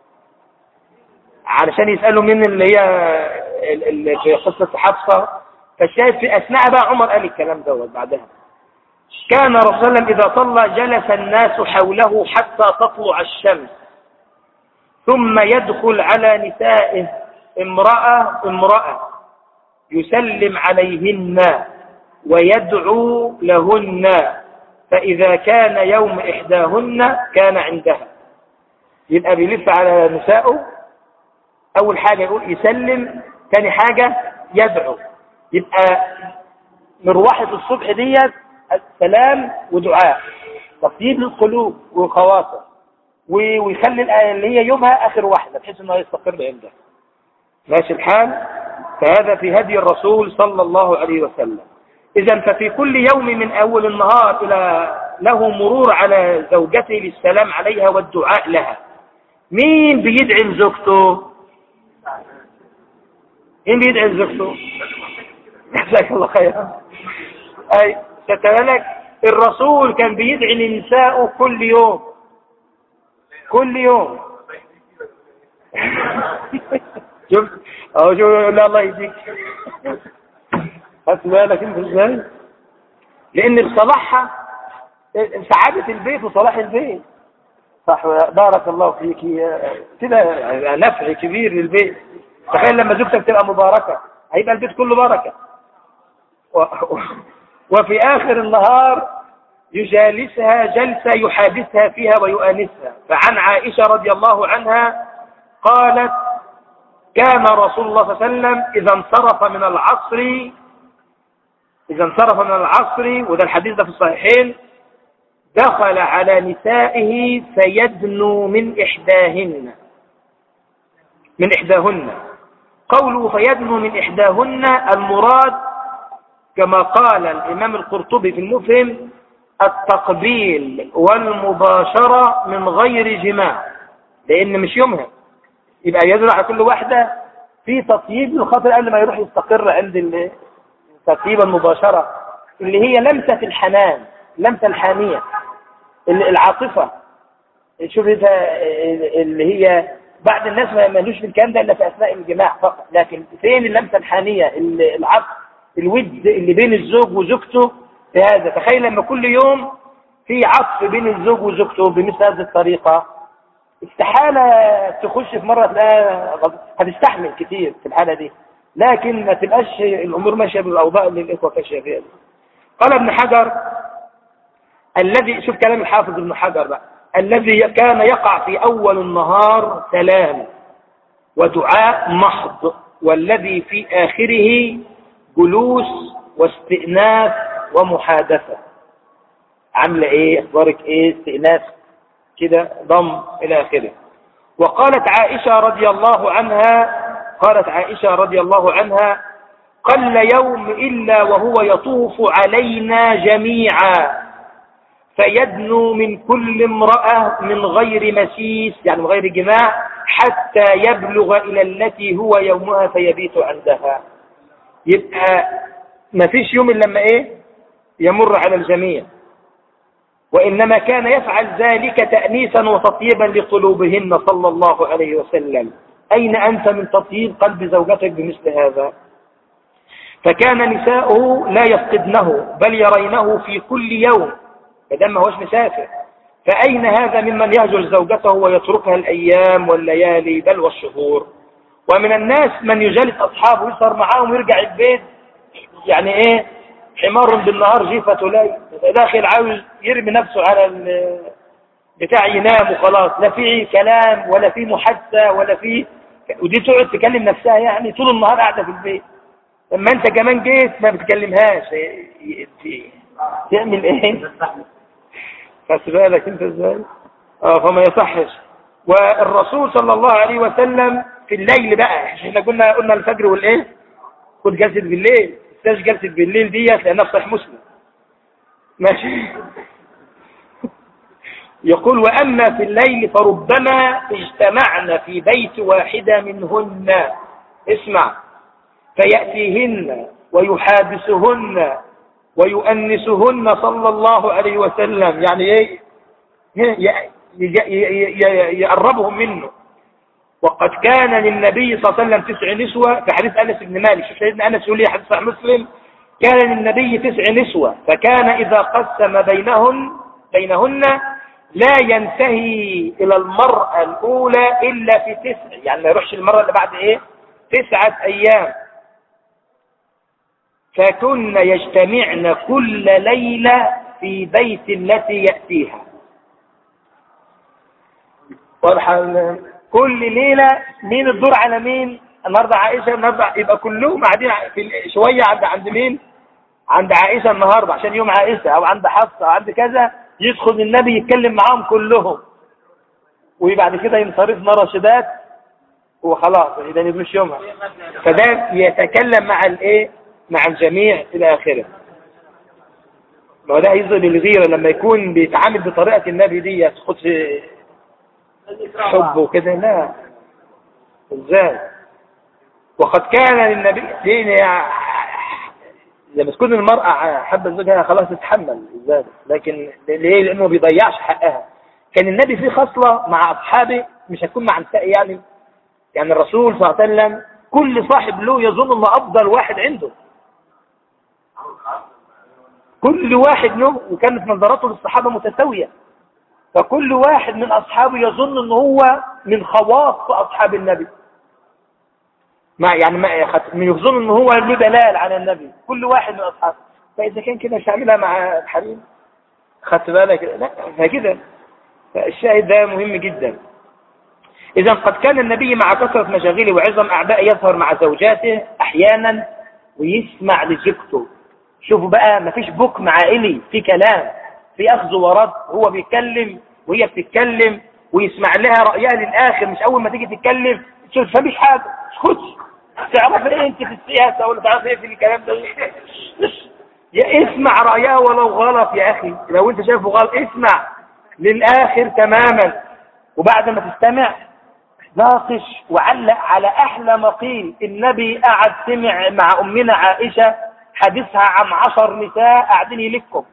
علشان يسأله مين اللي هي اللي في قصة حفصة فالشاهد في أثناء بقى عمر قال الكلام دوت بعدها كان رسول الله إذا صلى جلس الناس حوله حتى تطلع الشمس ثم يدخل على نسائه امرأة امرأة يسلم عليهن ويدعو لهن فإذا كان يوم إحداهن كان عندها يبقى بيلف على نسائه أول حاجة يقول يسلم ثاني حاجة يدعو يبقى مروحة الصبح ديت سلام ودعاء تطيب للقلوب والخواطر ويخلي اللي هي يومها آخر واحدة بحيث أنه يستقر عنده ماشي الحال فهذا في هدي الرسول صلى الله عليه وسلم إذا ففي كل يوم من أول النهار إلى له مرور على زوجته للسلام عليها والدعاء لها مين بيدعي لزوجته مين بيدعي لزوجته جزاك الله خيرا أي ستبالك الرسول كان بيدعي لنسائه كل يوم كل يوم شوف اهو شوف لا الله يجيك خدت بالك انت ازاي لان بصلاحها سعادة البيت وصلاح البيت صح بارك الله فيك كده نفع كبير للبيت تخيل لما زوجتك تبقى مباركة هيبقى البيت كله بركة وفي آخر النهار يجالسها جلسة يحادثها فيها ويؤانسها فعن عائشة رضي الله عنها قالت كان رسول الله صلى الله عليه وسلم إذا انصرف من العصر إذا انصرف من العصر وده الحديث ده في الصحيحين دخل على نسائه فيدنو من إحداهن من إحداهن قوله فيدنو من إحداهن المراد كما قال الإمام القرطبي في المفهم التقبيل والمباشرة من غير جماع لأن مش يومها يبقى يدل على كل واحدة في تطييب للخاطر قبل ما يروح يستقر عند تطيب المباشرة اللي هي لمسة الحنان لمسة الحانية العاطفة شوف اللي هي بعد الناس ما يملوش في الكلام ده الا في اثناء الجماع فقط لكن فين اللمسه الحانيه العطف الود اللي بين الزوج وزوجته في هذا تخيل لما كل يوم في عطف بين الزوج وزوجته بمثل هذه الطريقه استحاله تخش في مره تلاقيها هتستحمل كتير في الحاله دي لكن ما تبقاش الامور ماشيه بالاوضاع اللي الاخوه كاشيه فيها قال ابن حجر الذي شوف كلام الحافظ ابن حجر بقى الذي كان يقع في أول النهار سلام ودعاء محض والذي في آخره جلوس واستئناس ومحادثة عاملة ايه اخبارك ايه استئناس كده ضم الى اخره وقالت عائشة رضي الله عنها قالت عائشة رضي الله عنها قل يوم إلا وهو يطوف علينا جميعا فيدنو من كل امرأة من غير مسيس يعني من غير جماع حتى يبلغ إلى التي هو يومها فيبيت عندها يبقى ما فيش يوم إلا لما إيه يمر على الجميع وإنما كان يفعل ذلك تأنيسا وتطيبا لقلوبهن صلى الله عليه وسلم أين أنت من تطيب قلب زوجتك بمثل هذا فكان نساؤه لا يفقدنه بل يرينه في كل يوم فدام ما هوش مسافر فأين هذا ممن يهجر زوجته ويتركها الأيام والليالي بل والشهور ومن الناس من يجالس أصحابه يسهر معاهم ويرجع البيت يعني إيه حمار بالنهار جيفة ليل داخل عاوز يرمي نفسه على بتاع ينام وخلاص لا في كلام ولا في محادثة ولا في ودي تقعد تكلم نفسها يعني طول النهار قاعدة في البيت لما انت كمان جيت ما بتكلمهاش تعمل ايه خدت بالك انت ازاي اه فما يصحش والرسول صلى الله عليه وسلم في الليل بقى احنا قلنا قلنا الفجر والايه خد جلسه بالليل تاش جلسه بالليل ديت لانها في صحيح مسلم ماشي يقول واما في الليل فربما اجتمعنا في بيت واحده منهن اسمع فياتيهن ويحابسهن ويؤنسهن صلى الله عليه وسلم يعني ايه يقربهم منه وقد كان للنبي صلى الله عليه وسلم تسع نسوة في حديث أنس بن مالك شوف سيدنا أنس يقول لي حديث صحيح مسلم كان للنبي تسع نسوة فكان إذا قسم بينهن بينهن لا ينتهي إلى المرأة الأولى إلا في تسع يعني ما يروحش المرة اللي بعد إيه تسعة أيام فكن يجتمعن كل ليلة في بيت التي يأتيها كل ليلة مين الدور على مين النهاردة عائشة النهاردة يبقى كلهم قاعدين في شوية عند عند مين عند عائشة النهاردة عشان يوم عائشة او عند حفصة او عند كذا يدخل النبي يتكلم معاهم كلهم وبعد كده ينصرفنا راشدات وخلاص اذا مش يومها فده يتكلم مع الايه مع الجميع إلى آخره ما هو ده يظهر الغيرة لما يكون بيتعامل بطريقة النبي دي يسقط في حب وكده لا ازاي وقد كان للنبي دين لما تكون المرأة حب زوجها خلاص تتحمل ازاي لكن ليه لانه ما بيضيعش حقها كان النبي فيه خصلة مع اصحابه مش هتكون مع نساء يعني يعني الرسول صلى الله عليه وسلم كل صاحب له يظن انه افضل واحد عنده كل واحد له وكانت نظراته للصحابة متساوية فكل واحد من أصحابه يظن أنه هو من خواص أصحاب النبي ما يعني ما يظن أنه هو له دلال على النبي كل واحد من أصحابه فإذا كان كده مش هعملها مع الحريم خدت بالك لا فكده فالشاهد ده مهم جدا إذا قد كان النبي مع كثرة مشاغله وعظم أعباء يظهر مع زوجاته أحيانا ويسمع لزوجته شوفوا بقى مفيش بكم عائلي في كلام في أخذ ورد هو بيتكلم وهي بتتكلم ويسمع لها رأيها للآخر مش أول ما تيجي تتكلم تشوف فمش حاجة اسكتش تعرف ايه انت في السياسة ولا تعرف ايه في الكلام ده يا اسمع رأيها ولو غلط يا أخي لو انت شايفه غلط اسمع للآخر تماما وبعد ما تستمع ناقش وعلق على أحلى ما قيل النبي قعد سمع مع أمنا عائشة حديثها عن عشر نساء قاعدين يلكم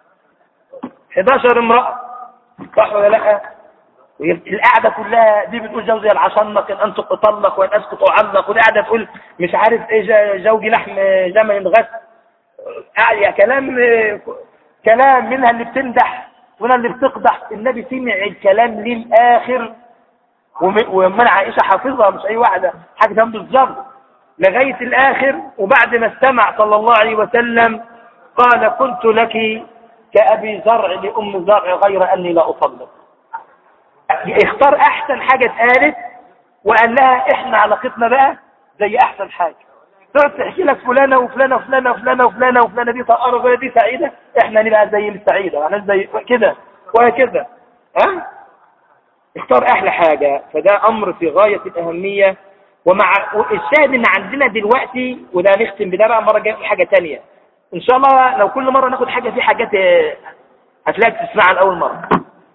11 امرأة صح ولا لا القعدة كلها دي بتقول جوزي العشنق ان انطق اطلق وان اسكت اعلق ودي قاعدة تقول مش عارف ايه زوجي لحم جمل غس يا كلام كلام منها اللي بتمدح ومنها اللي بتقدح النبي سمع الكلام للاخر ومن عائشة حافظها مش اي واحدة حاجة بالظبط لغاية الآخر وبعد ما استمع صلى الله عليه وسلم قال كنت لك كأبي زرع لأم زرع غير أني لا أطلق اختار أحسن حاجة اتقالت وقال لها إحنا علاقتنا بقى زي أحسن حاجة تقعد تحكي لك فلانة وفلانة وفلانة وفلانة وفلانة وفلانة دي طقرة ولا دي سعيدة إحنا نبقى زي السعيدة احنا زي كده وهكذا ها اختار احلى حاجة فده امر في غاية الاهمية ومع الشاهد ان عندنا دلوقتي وده نختم بده بقى مرة جاية في حاجة تانية ان شاء الله لو كل مرة ناخد حاجة في حاجات آه، هتلاقي تسمعها لأول مرة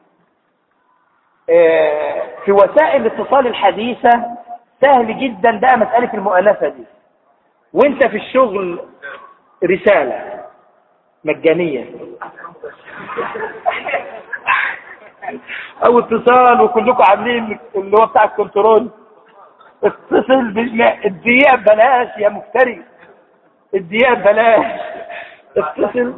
آه، في وسائل الاتصال الحديثة سهل جدا بقى مسألة المؤانسة دي وانت في الشغل رسالة مجانية او اتصال وكلكم عاملين اللي هو بتاع الكنترول اتصل بالله الدقيقة ببلاش يا مفتري الدقيقة ببلاش اتصل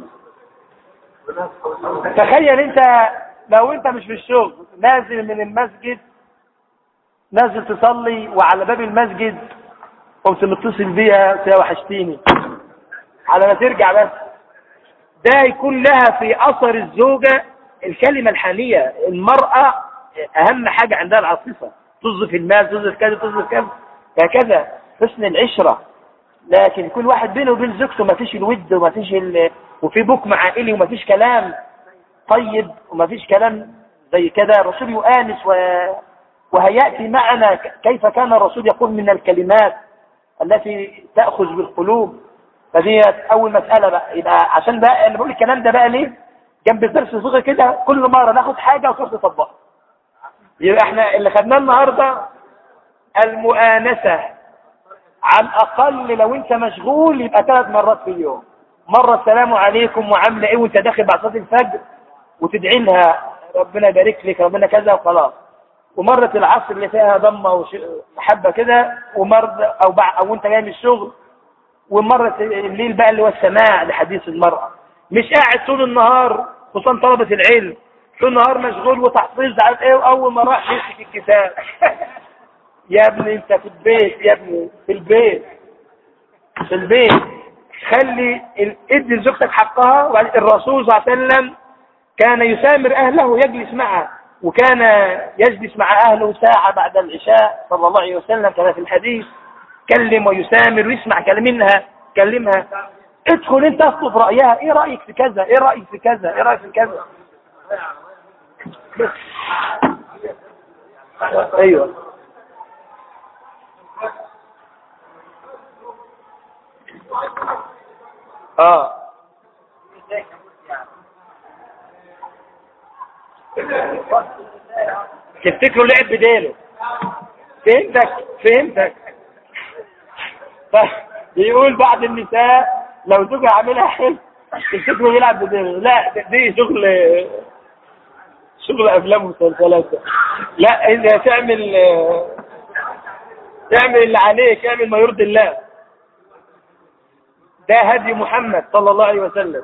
تخيل انت لو انت مش في الشغل نازل من المسجد نازل تصلي وعلى باب المسجد قمت متصل بيها يا وحشتيني على ما ترجع بس ده يكون لها في اثر الزوجة الكلمة الحالية المرأة اهم حاجة عندها العاطفة تصف المال تصف كذا تصف كذا هكذا حسن العشرة لكن كل واحد بينه وبين زوجته ما فيش الود وما فيش ال... وفي بكم عائلي وما فيش كلام طيب وما فيش كلام زي كده الرسول يؤانس و... وهيأتي معنا كيف كان الرسول يقول من الكلمات التي تأخذ بالقلوب فدي أول مسألة بقى يبقى عشان بقى اللي بقول الكلام ده بقى ليه جنب الدرس الصغير كده كل مرة ناخد حاجة وتروح تطبقها يبقى احنا اللي خدناه النهاردة المؤانسة على الأقل لو انت مشغول يبقى ثلاث مرات في اليوم مرة السلام عليكم وعاملة ايه وانت داخل بعد صلاة الفجر وتدعي لها ربنا يبارك لك ربنا كذا وخلاص ومرة العصر اللي فيها ضمة ومحبة كده ومرة او بعد او انت جاي من الشغل ومرة الليل بقى اللي هو السماع لحديث المرأة مش قاعد طول النهار خصوصا طلبة العلم طول النهار مشغول وتحفيظ عارف ايه واول ما راح يمسك الكتاب يا ابني انت في البيت يا ابني في البيت في البيت خلي ادي لزوجتك حقها الرسول صلى الله عليه وسلم كان يسامر اهله يجلس معه وكان يجلس مع اهله ساعة بعد العشاء صلى الله عليه وسلم كما في الحديث كلم ويسامر ويسمع كلام منها كلمها ادخل انت اطلب رأيها ايه رأيك في كذا ايه رأيك في كذا ايه رأيك في كذا ايوه اه تفتكروا لعب بداله فهمتك فهمتك بيقول بعض النساء لو زوجها عاملها حلو تفتكروا يلعب بداله لا دي شغل شغل افلام ومسلسلات لا اذا تعمل تعمل اللي عليك اعمل ما يرضي الله ده هدي محمد صلى الله عليه وسلم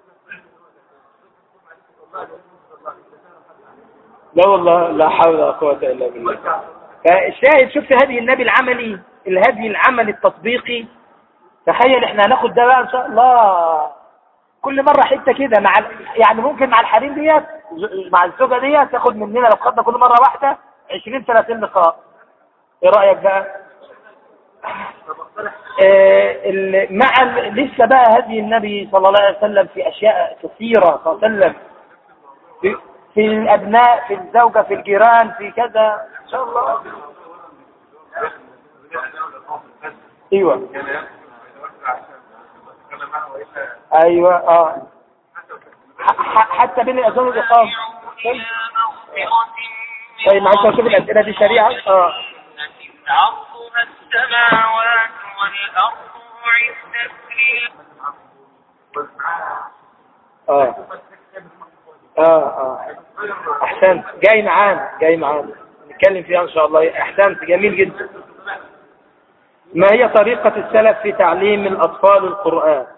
لا والله لا حول ولا قوة إلا بالله فالشاهد شفت هدي النبي العملي الهدي العملي التطبيقي تخيل احنا هناخد ده بقى ان شاء الله كل مرة حتة كده مع يعني ممكن مع الحريم ديت مع الزوجة ديت تاخد مننا لو خدنا كل مرة واحدة 20 30 لقاء ايه رأيك بقى آه مع لسه بقى هدي النبي صلى الله عليه وسلم في اشياء كثيرة صلى الله عليه وسلم في, في الابناء في الزوجة في الجيران في كذا ان شاء الله ايوه ايوه اه حتى بين الاذان والاقامه طيب معلش اشوف الاسئله دي سريعه اه عرضها السماوات والارض اه اه اه احسنت جاي معانا جاي معانا نتكلم فيها ان شاء الله احسنت جميل جدا ما هي طريقة السلف في تعليم الأطفال القرآن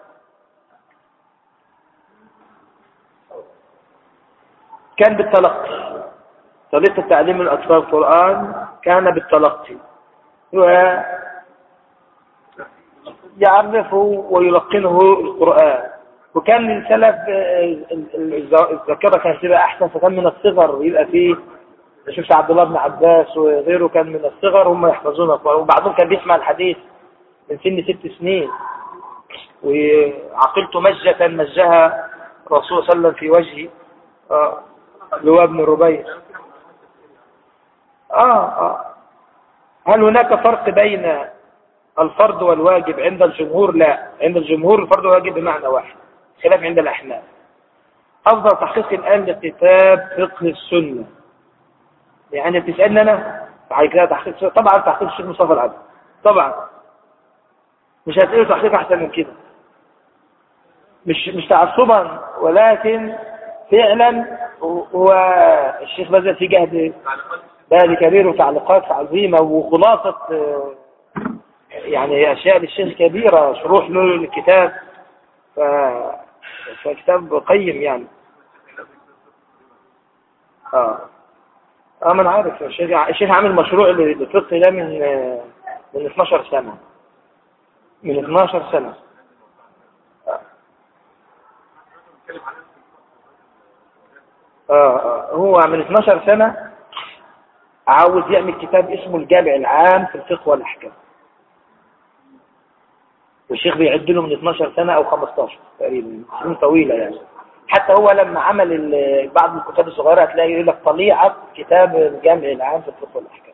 كان بالتلقي طريقة تعليم الأطفال القرآن كان بالتلقي ويعرفوا ويلقنه القرآن وكان من سلف الذاكرة كانت تبقى أحسن فكان من الصغر يبقى فيه شفت عبد الله بن عباس وغيره كان من الصغر هم يحفظون القرآن وبعضهم كان بيسمع الحديث من سن ست سنين وعقلت مجة مجها الرسول صلى الله عليه وسلم في وجهي اللي هو ابن الربيع آه آه هل هناك فرق بين الفرض والواجب عند الجمهور لا عند الجمهور الفرض والواجب بمعنى واحد خلاف عند الأحناف أفضل تحقيق الآن لكتاب فقه السنة يعني تسألني أنا بعد كده تحقيق طبعا تحقيق الشيخ مصطفى العبد طبعا مش هتلاقي تحقيق أحسن من كده مش مش تعصبا ولكن فعلا هو الشيخ بذل في جهد بالي كبير وتعليقات عظيمة وخلاصة يعني أشياء للشيخ كبيرة شروح له للكتاب ف... فكتاب قيم يعني اه اه ما انا عارف الشيخ الشيخ عامل مشروع للفقه ده من من 12 سنة من 12 سنة آه آه هو من 12 سنة عاوز يعمل كتاب اسمه الجامع العام في الفقه والأحكام والشيخ بيعد له من 12 سنة أو 15 تقريبا سنين طويلة يعني حتى هو لما عمل بعض الكتاب الصغيرة هتلاقي يقول لك طليعة كتاب الجامع العام في الفقه والأحكام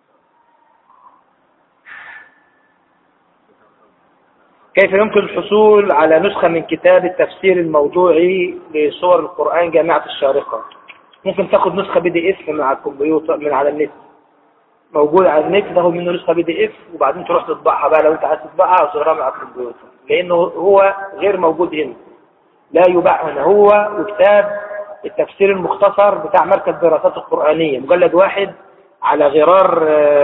كيف يمكن الحصول على نسخة من كتاب التفسير الموضوعي لصور القرآن جامعة الشارقة ممكن تاخد نسخة بي دي اف من على الكمبيوتر من على النت موجود على النت تاخد منه نسخة بي دي اف وبعدين تروح تطبعها بقى لو انت عايز تطبعها او تغيرها من على الكمبيوتر لانه هو غير موجود هنا لا يباع هنا هو وكتاب التفسير المختصر بتاع مركز الدراسات القرآنية مجلد واحد على غرار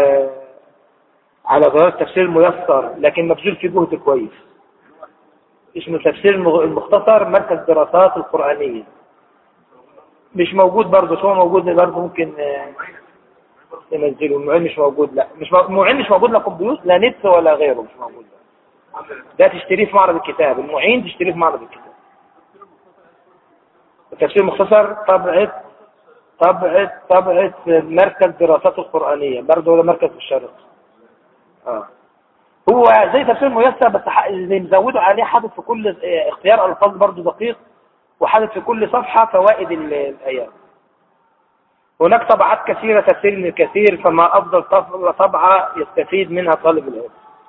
على غرار التفسير الميسر لكن مبذول فيه جهد كويس اسمه تفسير المختصر مركز الدراسات القرآنية مش موجود برضه هو موجود برضه ممكن تنزله المعين مش موجود لا مش المعين مش موجود لا كمبيوتر لا نت ولا غيره مش موجود ده تشتريه في معرض الكتاب المعين تشتريه في معرض الكتاب التفسير المختصر طبعة طبعة طبعة مركز دراسات القرآنية برضه ولا مركز الشرق اه هو زي تفسير ميسر بس اللي مزوده عليه حاطط في كل اختيار الفاظ برضه دقيق وحاطط في كل صفحة فوائد الآيات هناك طبعات كثيرة تفسير من الكثير فما أفضل طبعة يستفيد منها طالب العلم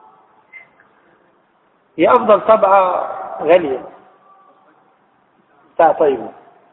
هي أفضل طبعة غالية بتاع طيبة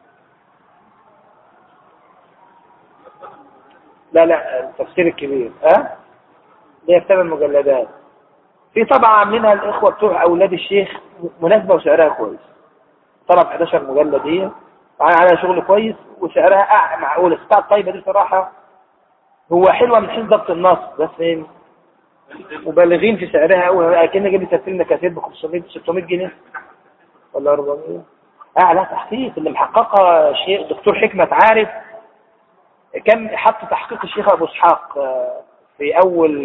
لا لا التفسير الكبير ها أه؟ دي ثمان مجلدات في طبعة عاملينها الإخوة بتوع أولاد الشيخ مناسبة وسعرها كويس طبعا 11 مجلد هي على شغل كويس وسعرها معقول بتاع الطيبة دي صراحة هو حلوة من حيث ضبط النص بس مبالغين في سعرها قوي اكن جايب تفسير كثير ب 500 600 جنيه ولا 400 اعلى تحقيق اللي محققه شيء دكتور حكمة عارف كم حط تحقيق الشيخ ابو اسحاق في اول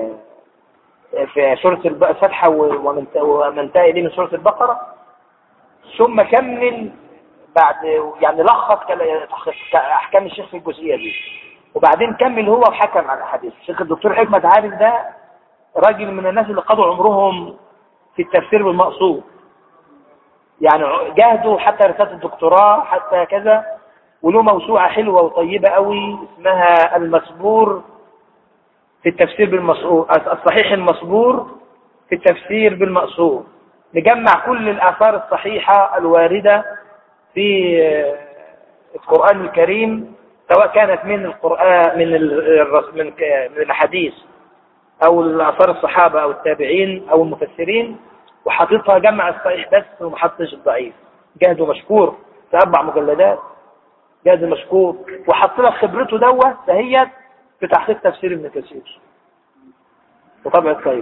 في سورة الفتحة ومن انتهى إليه من سورة البقرة ثم كمل بعد يعني لخص أحكام الشيخ في الجزئية دي وبعدين كمل هو وحكم على الحديث الشيخ الدكتور حكمة عارف ده راجل من الناس اللي قضوا عمرهم في التفسير بالمقصود يعني جاهدوا حتى رسالة الدكتوراه حتى كذا وله موسوعة حلوة وطيبة قوي اسمها المسبور في التفسير بالمصور الصحيح المصبور في التفسير بالمقصور نجمع كل الآثار الصحيحة الواردة في القرآن الكريم سواء كانت من القرآن من من من الحديث أو الآثار الصحابة أو التابعين أو المفسرين وحاططها جمع الصحيح بس وما حطش الضعيف جهده مشكور في أربع مجلدات جهد مشكور وحط لك خبرته دوت فهي في تحقيق تفسير ابن كثير وطبع الطيب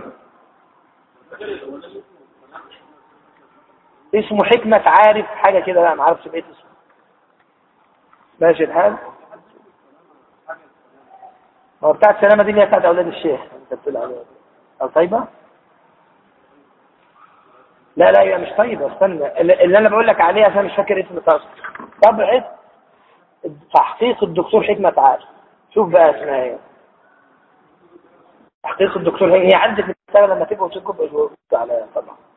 اسمه حكمة عارف حاجة كده لا ما عارفش بقيت اسمه ماشي الحال هو بتاع السلامة دي اللي هي بتاعت أولاد الشيخ انت بتقول عليها طيبة لا لا هي مش طيبة استنى اللي انا بقول لك عليها عشان مش فاكر اسم طبعة تحقيق الدكتور حكمة عارف شوف بقى اسمها ايه تحقيق الدكتور هي عندك الرسالة لما تبقوا تكتب على طبعا